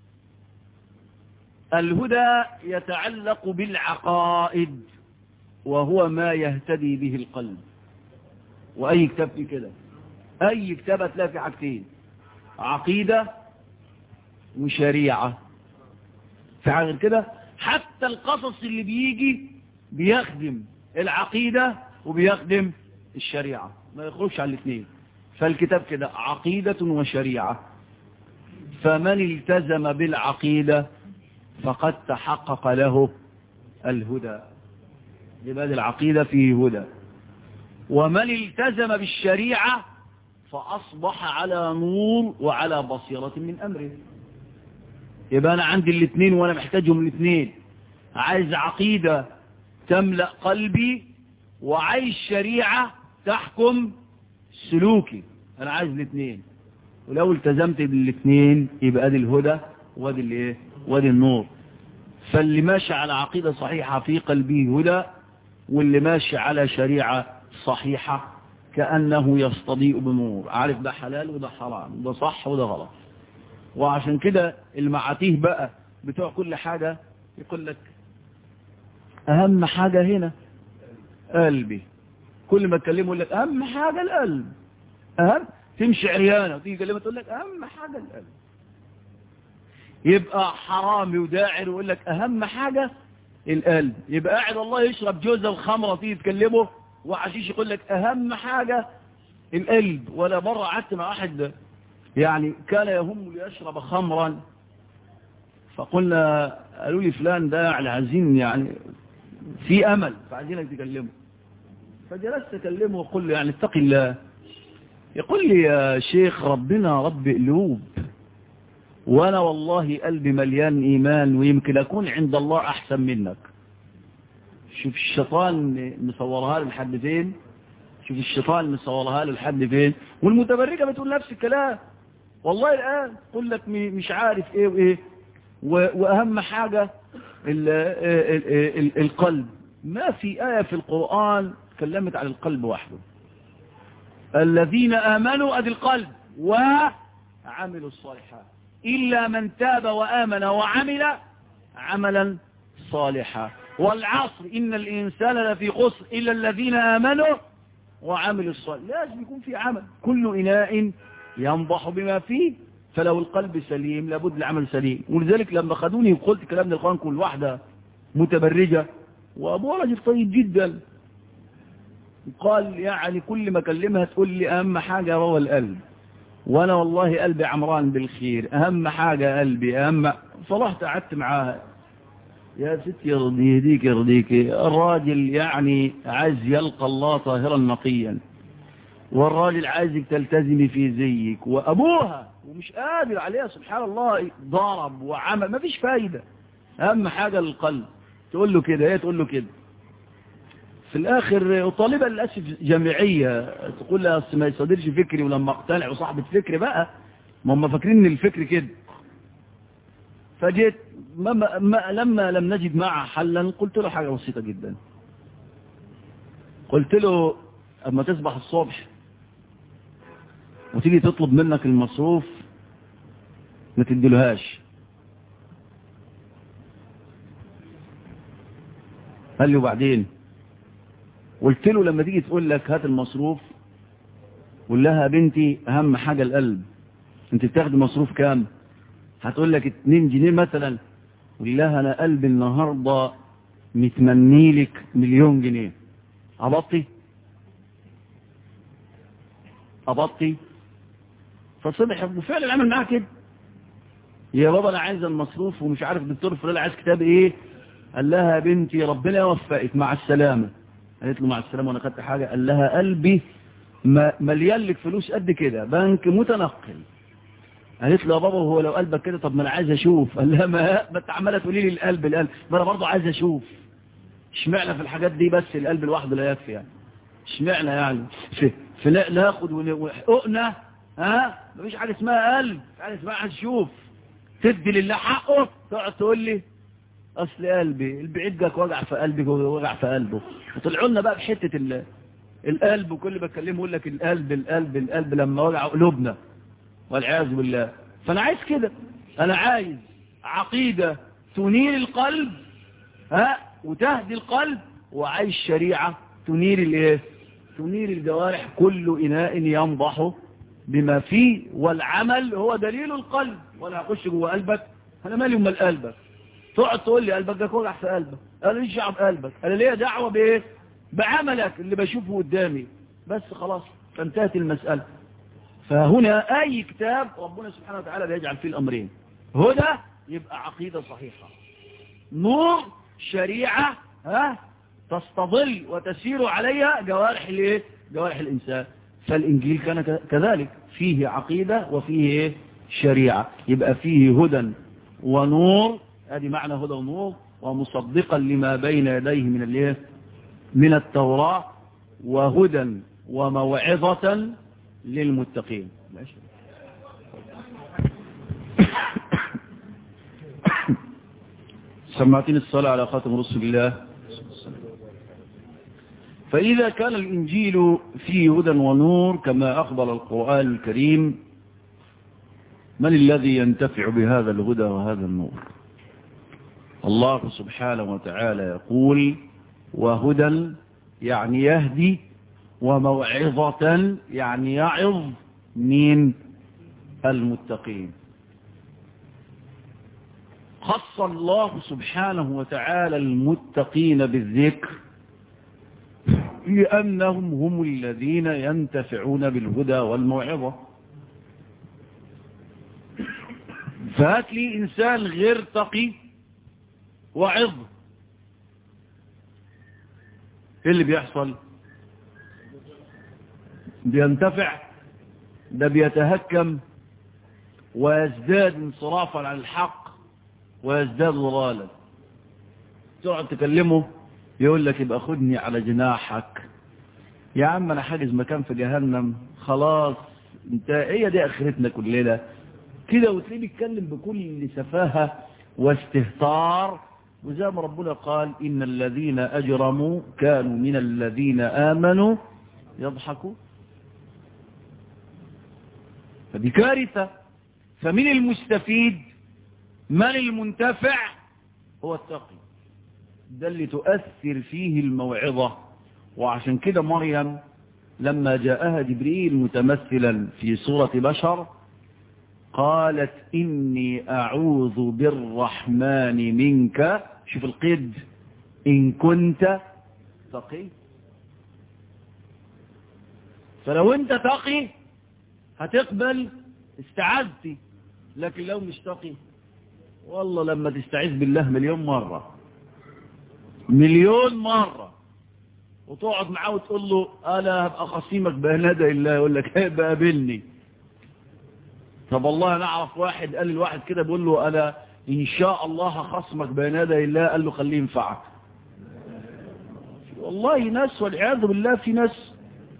الهدى يتعلق بالعقائد وهو ما يهتدي به القلب وأي كتاب في كده أي كتاب هتلاقي في حاجتين عقيدة وشريعة في حاجة غير كده حتى القصص اللي بيجي بيخدم العقيدة وبيخدم الشريعة ما يخرجش على الاثنين فالكتاب كده عقيدة وشريعة فمن التزم بالعقيدة فقد تحقق له الهدى لبعد العقيدة فيه هدى ومن التزم بالشريعة فأصبح على نور وعلى بصيرة من أمره يبقى أنا عندي الاثنين وأنا محتاجهم الاثنين عايز عقيدة تملأ قلبي وعايز شريعة تحكم سلوكي أنا عايز الاثنين ولو التزمت بالاثنين يبقى ادي الهدى وادي الايه وادي النور فاللي ماشي على عقيدة صحيحة في قلبه هدى واللي ماشي على شريعة صحيحة كأنه يستضيء بنور عارف ده حلال وده حرام ده صح وده غلط وعشان كده المعاتيه بقى بتوع كل حاجة يقول لك أهم حاجة هنا قلبي كل ما تكلمه يقول لك أهم حاجة القلب أهم تمشي عريانة وتيجي تكلمه تقول لك أهم حاجة القلب يبقى حرامي وداعر ويقول لك أهم حاجة القلب يبقى قاعد الله يشرب جوزة الخمرة تيجي تكلمه وعشيش يقول لك أهم حاجة القلب ولا مرة قعدت مع واحد يعني كان يهم ليشرب خمرا فقلنا قالوا لي فلان ده يعني عايزين يعني في أمل فعايزينك تكلمه فجلست أكلمه وقل له يعني اتقي الله يقول لي يا شيخ ربنا رب قلوب وانا والله قلبي مليان ايمان ويمكن اكون عند الله احسن منك شوف الشيطان مصورها له لحد فين شوف الشيطان مصورها له لحد فين والمتبرجه بتقول نفس الكلام والله الان تقول لك مش عارف ايه وايه واهم حاجه ال ال ال القلب ما في ايه في القران تكلمت عن القلب وحده الذين امنوا ادي القلب وعملوا الصالحات إلا من تاب وآمن وعمل عملا صالحا والعصر إن الإنسان لفي خسر إلا الذين آمنوا وعملوا الصالح لازم يكون في عمل كل إناء ينضح بما فيه فلو القلب سليم لابد العمل سليم ولذلك لما خدوني وقلت كلام من القرآن كل واحدة متبرجة وأبوها رجل طيب جدا قال يعني كل ما أكلمها تقول لي أهم حاجة هو القلب وانا والله قلبي عمران بالخير اهم حاجة قلبي اهم فرحت قعدت معاها يا ستي يرضي يهديك يرضيك الراجل يعني عايز يلقى الله طاهرا نقيا والراجل عايزك تلتزمي في زيك وابوها ومش قادر عليها سبحان الله ضرب وعمل ما فيش فايدة اهم حاجة للقلب تقول له كده هي تقول له كده في الاخر طالبة للأسف جامعية تقول لها ما يصدرش فكري ولما اقتنع وصاحبة فكري بقى ما هم فاكرين ان الفكر كده فجيت ما ما لما لم نجد معه حلا قلت له حاجة بسيطة جدا قلت له اما تصبح الصبح وتيجي تطلب منك المصروف ما تديلهاش قال لي وبعدين قلت له لما تيجي تقول لك هات المصروف قول لها بنتي اهم حاجة القلب انت بتاخد مصروف كام هتقول لك 2 جنيه مثلا قول لها انا قلبي النهاردة متمني لك مليون جنيه عبطي عبطي فصبح وفعلا عمل معاه كده يا بابا انا عايز المصروف ومش عارف الدكتور فلان عايز كتاب ايه قال لها يا بنتي ربنا يوفقك مع السلامة قالت له مع السلامة وانا خدت حاجة قال لها قلبي مليان لك فلوس قد كده بنك متنقل قالت له يا بابا هو لو قلبك كده طب ما انا عايز اشوف قال لها ما ما انت عماله تقولي لي القلب القلب ما انا برضه عايز اشوف اشمعنى في الحاجات دي بس القلب لوحده لا يكفي يعني اشمعنى يعني في, في ناخد وحقوقنا ها مفيش حاجه اسمها قلب حاجه اسمها عايز اشوف تدي لله حقه تقعد تقول لي اصل قلبي البعيد جاك وجع في قلبي وجع في قلبه وطلعوا لنا بقى بحته ال... القلب وكل ما اتكلمه يقول لك القلب القلب القلب لما وجع قلوبنا والعياذ بالله فانا عايز كده انا عايز عقيدة تنير القلب ها وتهدي القلب وعايز شريعة تنير الايه تنير الجوارح كل اناء ينضح بما فيه والعمل هو دليل القلب وانا هخش جوه قلبك انا مالي امال قلبك تقعد تقول لي قلبك ده وجع في قلبك انا ليش دعوه بقلبك انا ليا دعوه بايه بعملك اللي بشوفه قدامي بس خلاص فانتهت المساله فهنا أي كتاب ربنا سبحانه وتعالى بيجعل فيه الأمرين هدى يبقى عقيدة صحيحة نور شريعة ها تستظل وتسير عليها جوارح الايه جوارح الإنسان فالإنجيل كان كذلك فيه عقيدة وفيه شريعة يبقى فيه هدى ونور هذه معنى هدى ونور ومصدقا لما بين يديه من الايه من التوراة وهدى وموعظة للمتقين ماشي سمعتني الصلاة على خاتم رسول الله فإذا كان الإنجيل فيه هدى ونور كما أخبر القرآن الكريم من الذي ينتفع بهذا الهدى وهذا النور الله سبحانه وتعالى يقول وهدى يعني يهدي وموعظة يعني يعظ من المتقين خص الله سبحانه وتعالى المتقين بالذكر لأنهم هم الذين ينتفعون بالهدى والموعظة فهات لي إنسان غير تقي وعظ ايه اللي بيحصل بينتفع ده بيتهكم ويزداد انصرافا عن الحق ويزداد ضلالا تقعد تكلمه يقول لك يبقى خدني على جناحك يا عم انا حاجز مكان في جهنم خلاص انت هي دي اخرتنا كلنا كده وتلاقيه بيتكلم بكل سفاهه واستهتار وزي ما ربنا قال ان الذين اجرموا كانوا من الذين امنوا يضحكوا فدي كارثة فمن المستفيد من المنتفع هو التقي ده اللي تؤثر فيه الموعظة وعشان كده مريم لما جاءها جبريل متمثلا في صورة بشر قالت إني أعوذ بالرحمن منك شوف القيد إن كنت تقي فلو انت تقي هتقبل استعاذتي لكن لو مش تقي والله لما تستعيذ بالله مليون مرة مليون مرة وتقعد معاه وتقول له انا هبقى خصيمك بين يدي الله يقول لك هيبقى قابلني طب والله انا اعرف واحد قال الواحد كده بيقول له انا ان شاء الله هخصمك بين يدي الله قال له خليه ينفعك والله ناس والعياذ بالله في ناس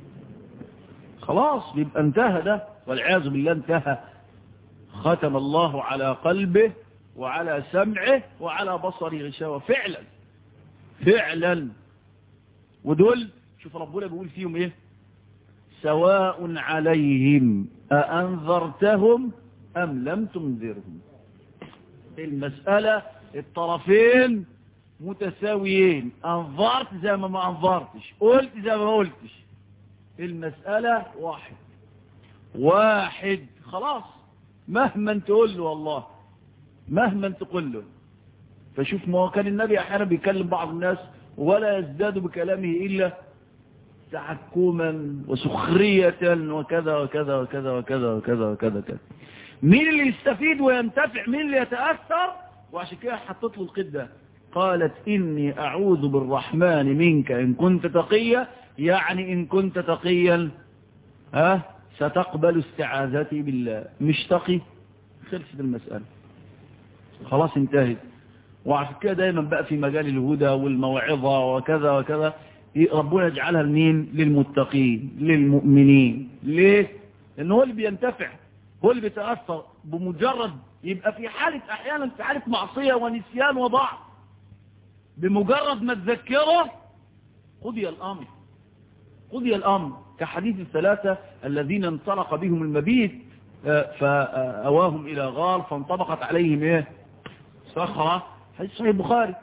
خلاص بيبقى انتهى ده والعياذ بالله انتهى ختم الله على قلبه وعلى سمعه وعلى بصره غشاوة فعلا فعلا ودول شوف ربنا بيقول فيهم ايه سواء عليهم أأنذرتهم أم لم تنذرهم المسألة الطرفين متساويين أنظرت زي ما ما أنظرتش قلت زي ما ما قلتش المسألة واحد واحد خلاص مهما تقول له والله مهما تقول له فشوف ما هو كان النبي أحيانا بيكلم بعض الناس ولا يزداد بكلامه إلا تحكما وسخرية وكذا وكذا وكذا وكذا وكذا وكذا كذا مين اللي يستفيد وينتفع مين اللي يتأثر وعشان كده حطت له القيد ده قالت إني أعوذ بالرحمن منك إن كنت تقيا يعني إن كنت تقيا ها ستقبل استعاذتي بالله مش تقي خلصت المسألة خلاص انتهت وعشان كده دايما بقى في مجال الهدى والموعظة وكذا وكذا ربنا يجعلها لمين للمتقين للمؤمنين ليه لان هو اللي بينتفع هو اللي بيتأثر بمجرد يبقى في حالة احيانا في حالة معصية ونسيان وضعف بمجرد ما تذكره قضي الامر قضي الامر كحديث الثلاثة الذين انطلق بهم المبيت فأواهم إلى غار فانطبقت عليهم إيه صخرة حديث صحيح البخاري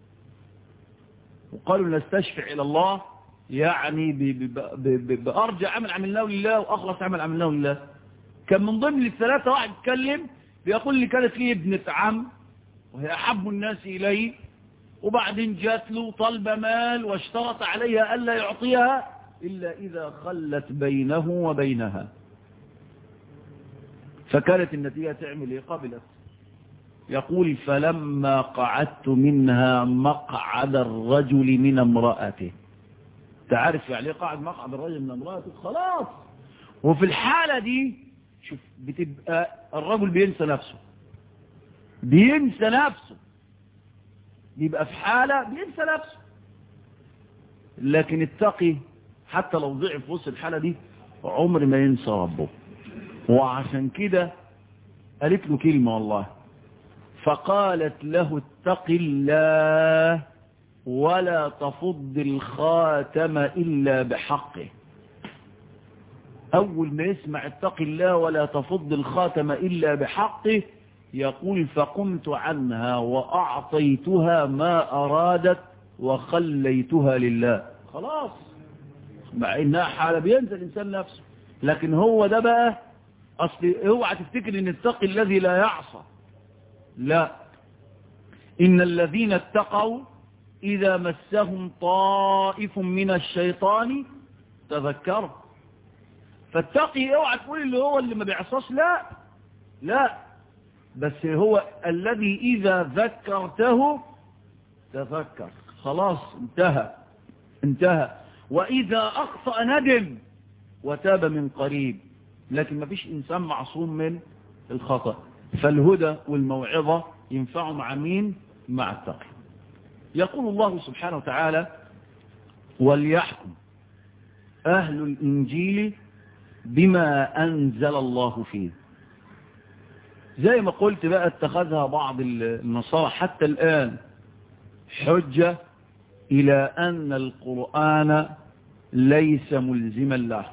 وقالوا نستشفع إلى الله يعني بأرجى عمل عملناه لله وأخلص عمل عملناه لله كان من ضمن الثلاثة واحد اتكلم بيقول لي كانت لي ابنة عم وهي أحب الناس إليه وبعدين جات له طلب مال واشترط عليها ألا يعطيها إلا إذا خلت بينه وبينها فكانت النتيجة تعمل إيه قبلت يقول فلما قعدت منها مقعد الرجل من امرأته تعرف يعني قعد مقعد الرجل من امرأته خلاص وفي الحالة دي شوف بتبقى الرجل بينسى نفسه بينسى نفسه بيبقى في حالة بينسى نفسه لكن التقي حتى لو ضعف وسط الحالة دي عمر ما ينسى ربه وعشان كده قالت له كلمة والله فقالت له اتق الله ولا تفض الخاتم إلا بحقه أول ما يسمع اتق الله ولا تفض الخاتم إلا بحقه يقول فقمت عنها وأعطيتها ما أرادت وخليتها لله خلاص مع إنها حالة بينسى الإنسان نفسه لكن هو ده بقى أصل اوعى تفتكر ان التقي الذي لا يعصى لا إن الذين اتقوا إذا مسهم طائف من الشيطان تذكروا فالتقي اوعى تقول اللي هو اللي ما بيعصاش لا لا بس هو الذي إذا ذكرته تذكر خلاص انتهى انتهى وإذا أخطأ ندم وتاب من قريب لكن ما فيش إنسان معصوم من الخطأ فالهدى والموعظة ينفع مع مين مع التقي يقول الله سبحانه وتعالى وليحكم أهل الإنجيل بما أنزل الله فيه زي ما قلت بقى اتخذها بعض النصارى حتى الآن حجة إلى أن القرآن ليس ملزما له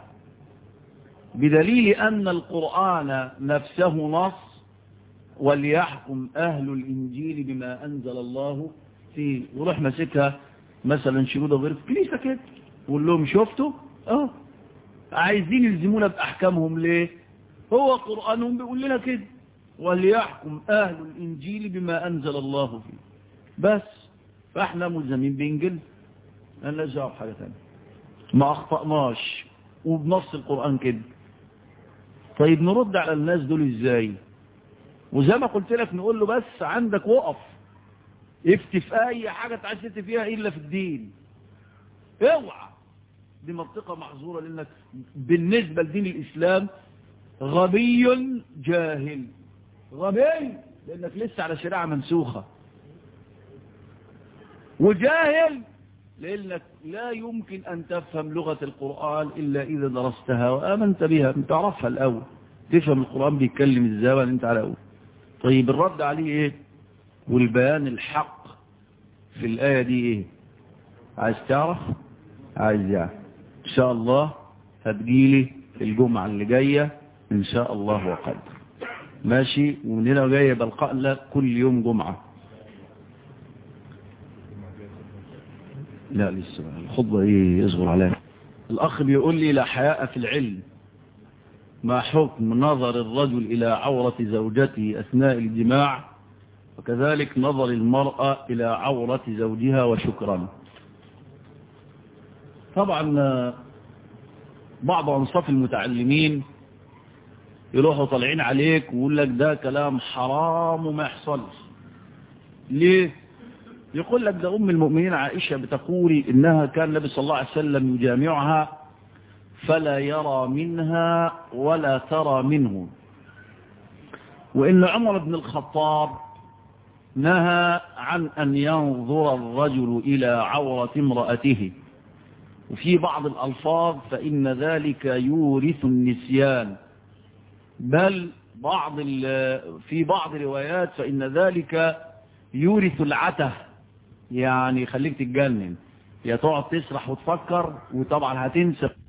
بدليل أن القرآن نفسه نص وليحكم أهل الإنجيل بما أنزل الله فيه وروح مسكها مثلا شهودة غير في كنيسة كده وقول لهم شفتوا اه عايزين يلزمونا بأحكامهم ليه هو قرآنهم بيقول لنا كده وليحكم أهل الإنجيل بما أنزل الله فيه بس فاحنا ملزمين بإنجيل أنا جاوب حاجة ثانية ما أخطأناش وبنص القرآن كده طيب نرد على الناس دول ازاي وزي ما قلت لك نقول له بس عندك وقف افتي في اي حاجة تعشت فيها الا في الدين اوعى دي منطقة محظورة لانك بالنسبة لدين الاسلام غبي جاهل غبي لانك لسه على شريعة منسوخة وجاهل لأنك لا يمكن أن تفهم لغة القرآن إلا إذا درستها وآمنت بها تعرفها الأول تفهم القرآن بيتكلم ازاي انت على أول طيب الرد عليه إيه والبيان الحق في الآية دي ايه عايز تعرف عايز يعني ان شاء الله هتجيلي الجمعة اللي جاية ان شاء الله وقدر ماشي ومن هنا جاية بلقاء لك كل يوم جمعة لا لسه الخطبة ايه يصغر عليها الاخ بيقول لي لا حياء في العلم ما حكم نظر الرجل الى عورة زوجته اثناء الجماع وكذلك نظر المرأة الى عورة زوجها وشكرا طبعا بعض انصاف المتعلمين يروحوا طالعين عليك ويقول لك ده كلام حرام وما يحصلش ليه يقول لك ده أم المؤمنين عائشة بتقول إنها كان النبي صلى الله عليه وسلم يجامعها فلا يرى منها ولا ترى منه وإن عمر بن الخطاب نهى عن أن ينظر الرجل إلى عورة امرأته وفي بعض الألفاظ فإن ذلك يورث النسيان بل بعض في بعض الروايات فإن ذلك يورث العته يعني يخليك تتجنن يا تقعد تسرح وتفكر وطبعا هتنسى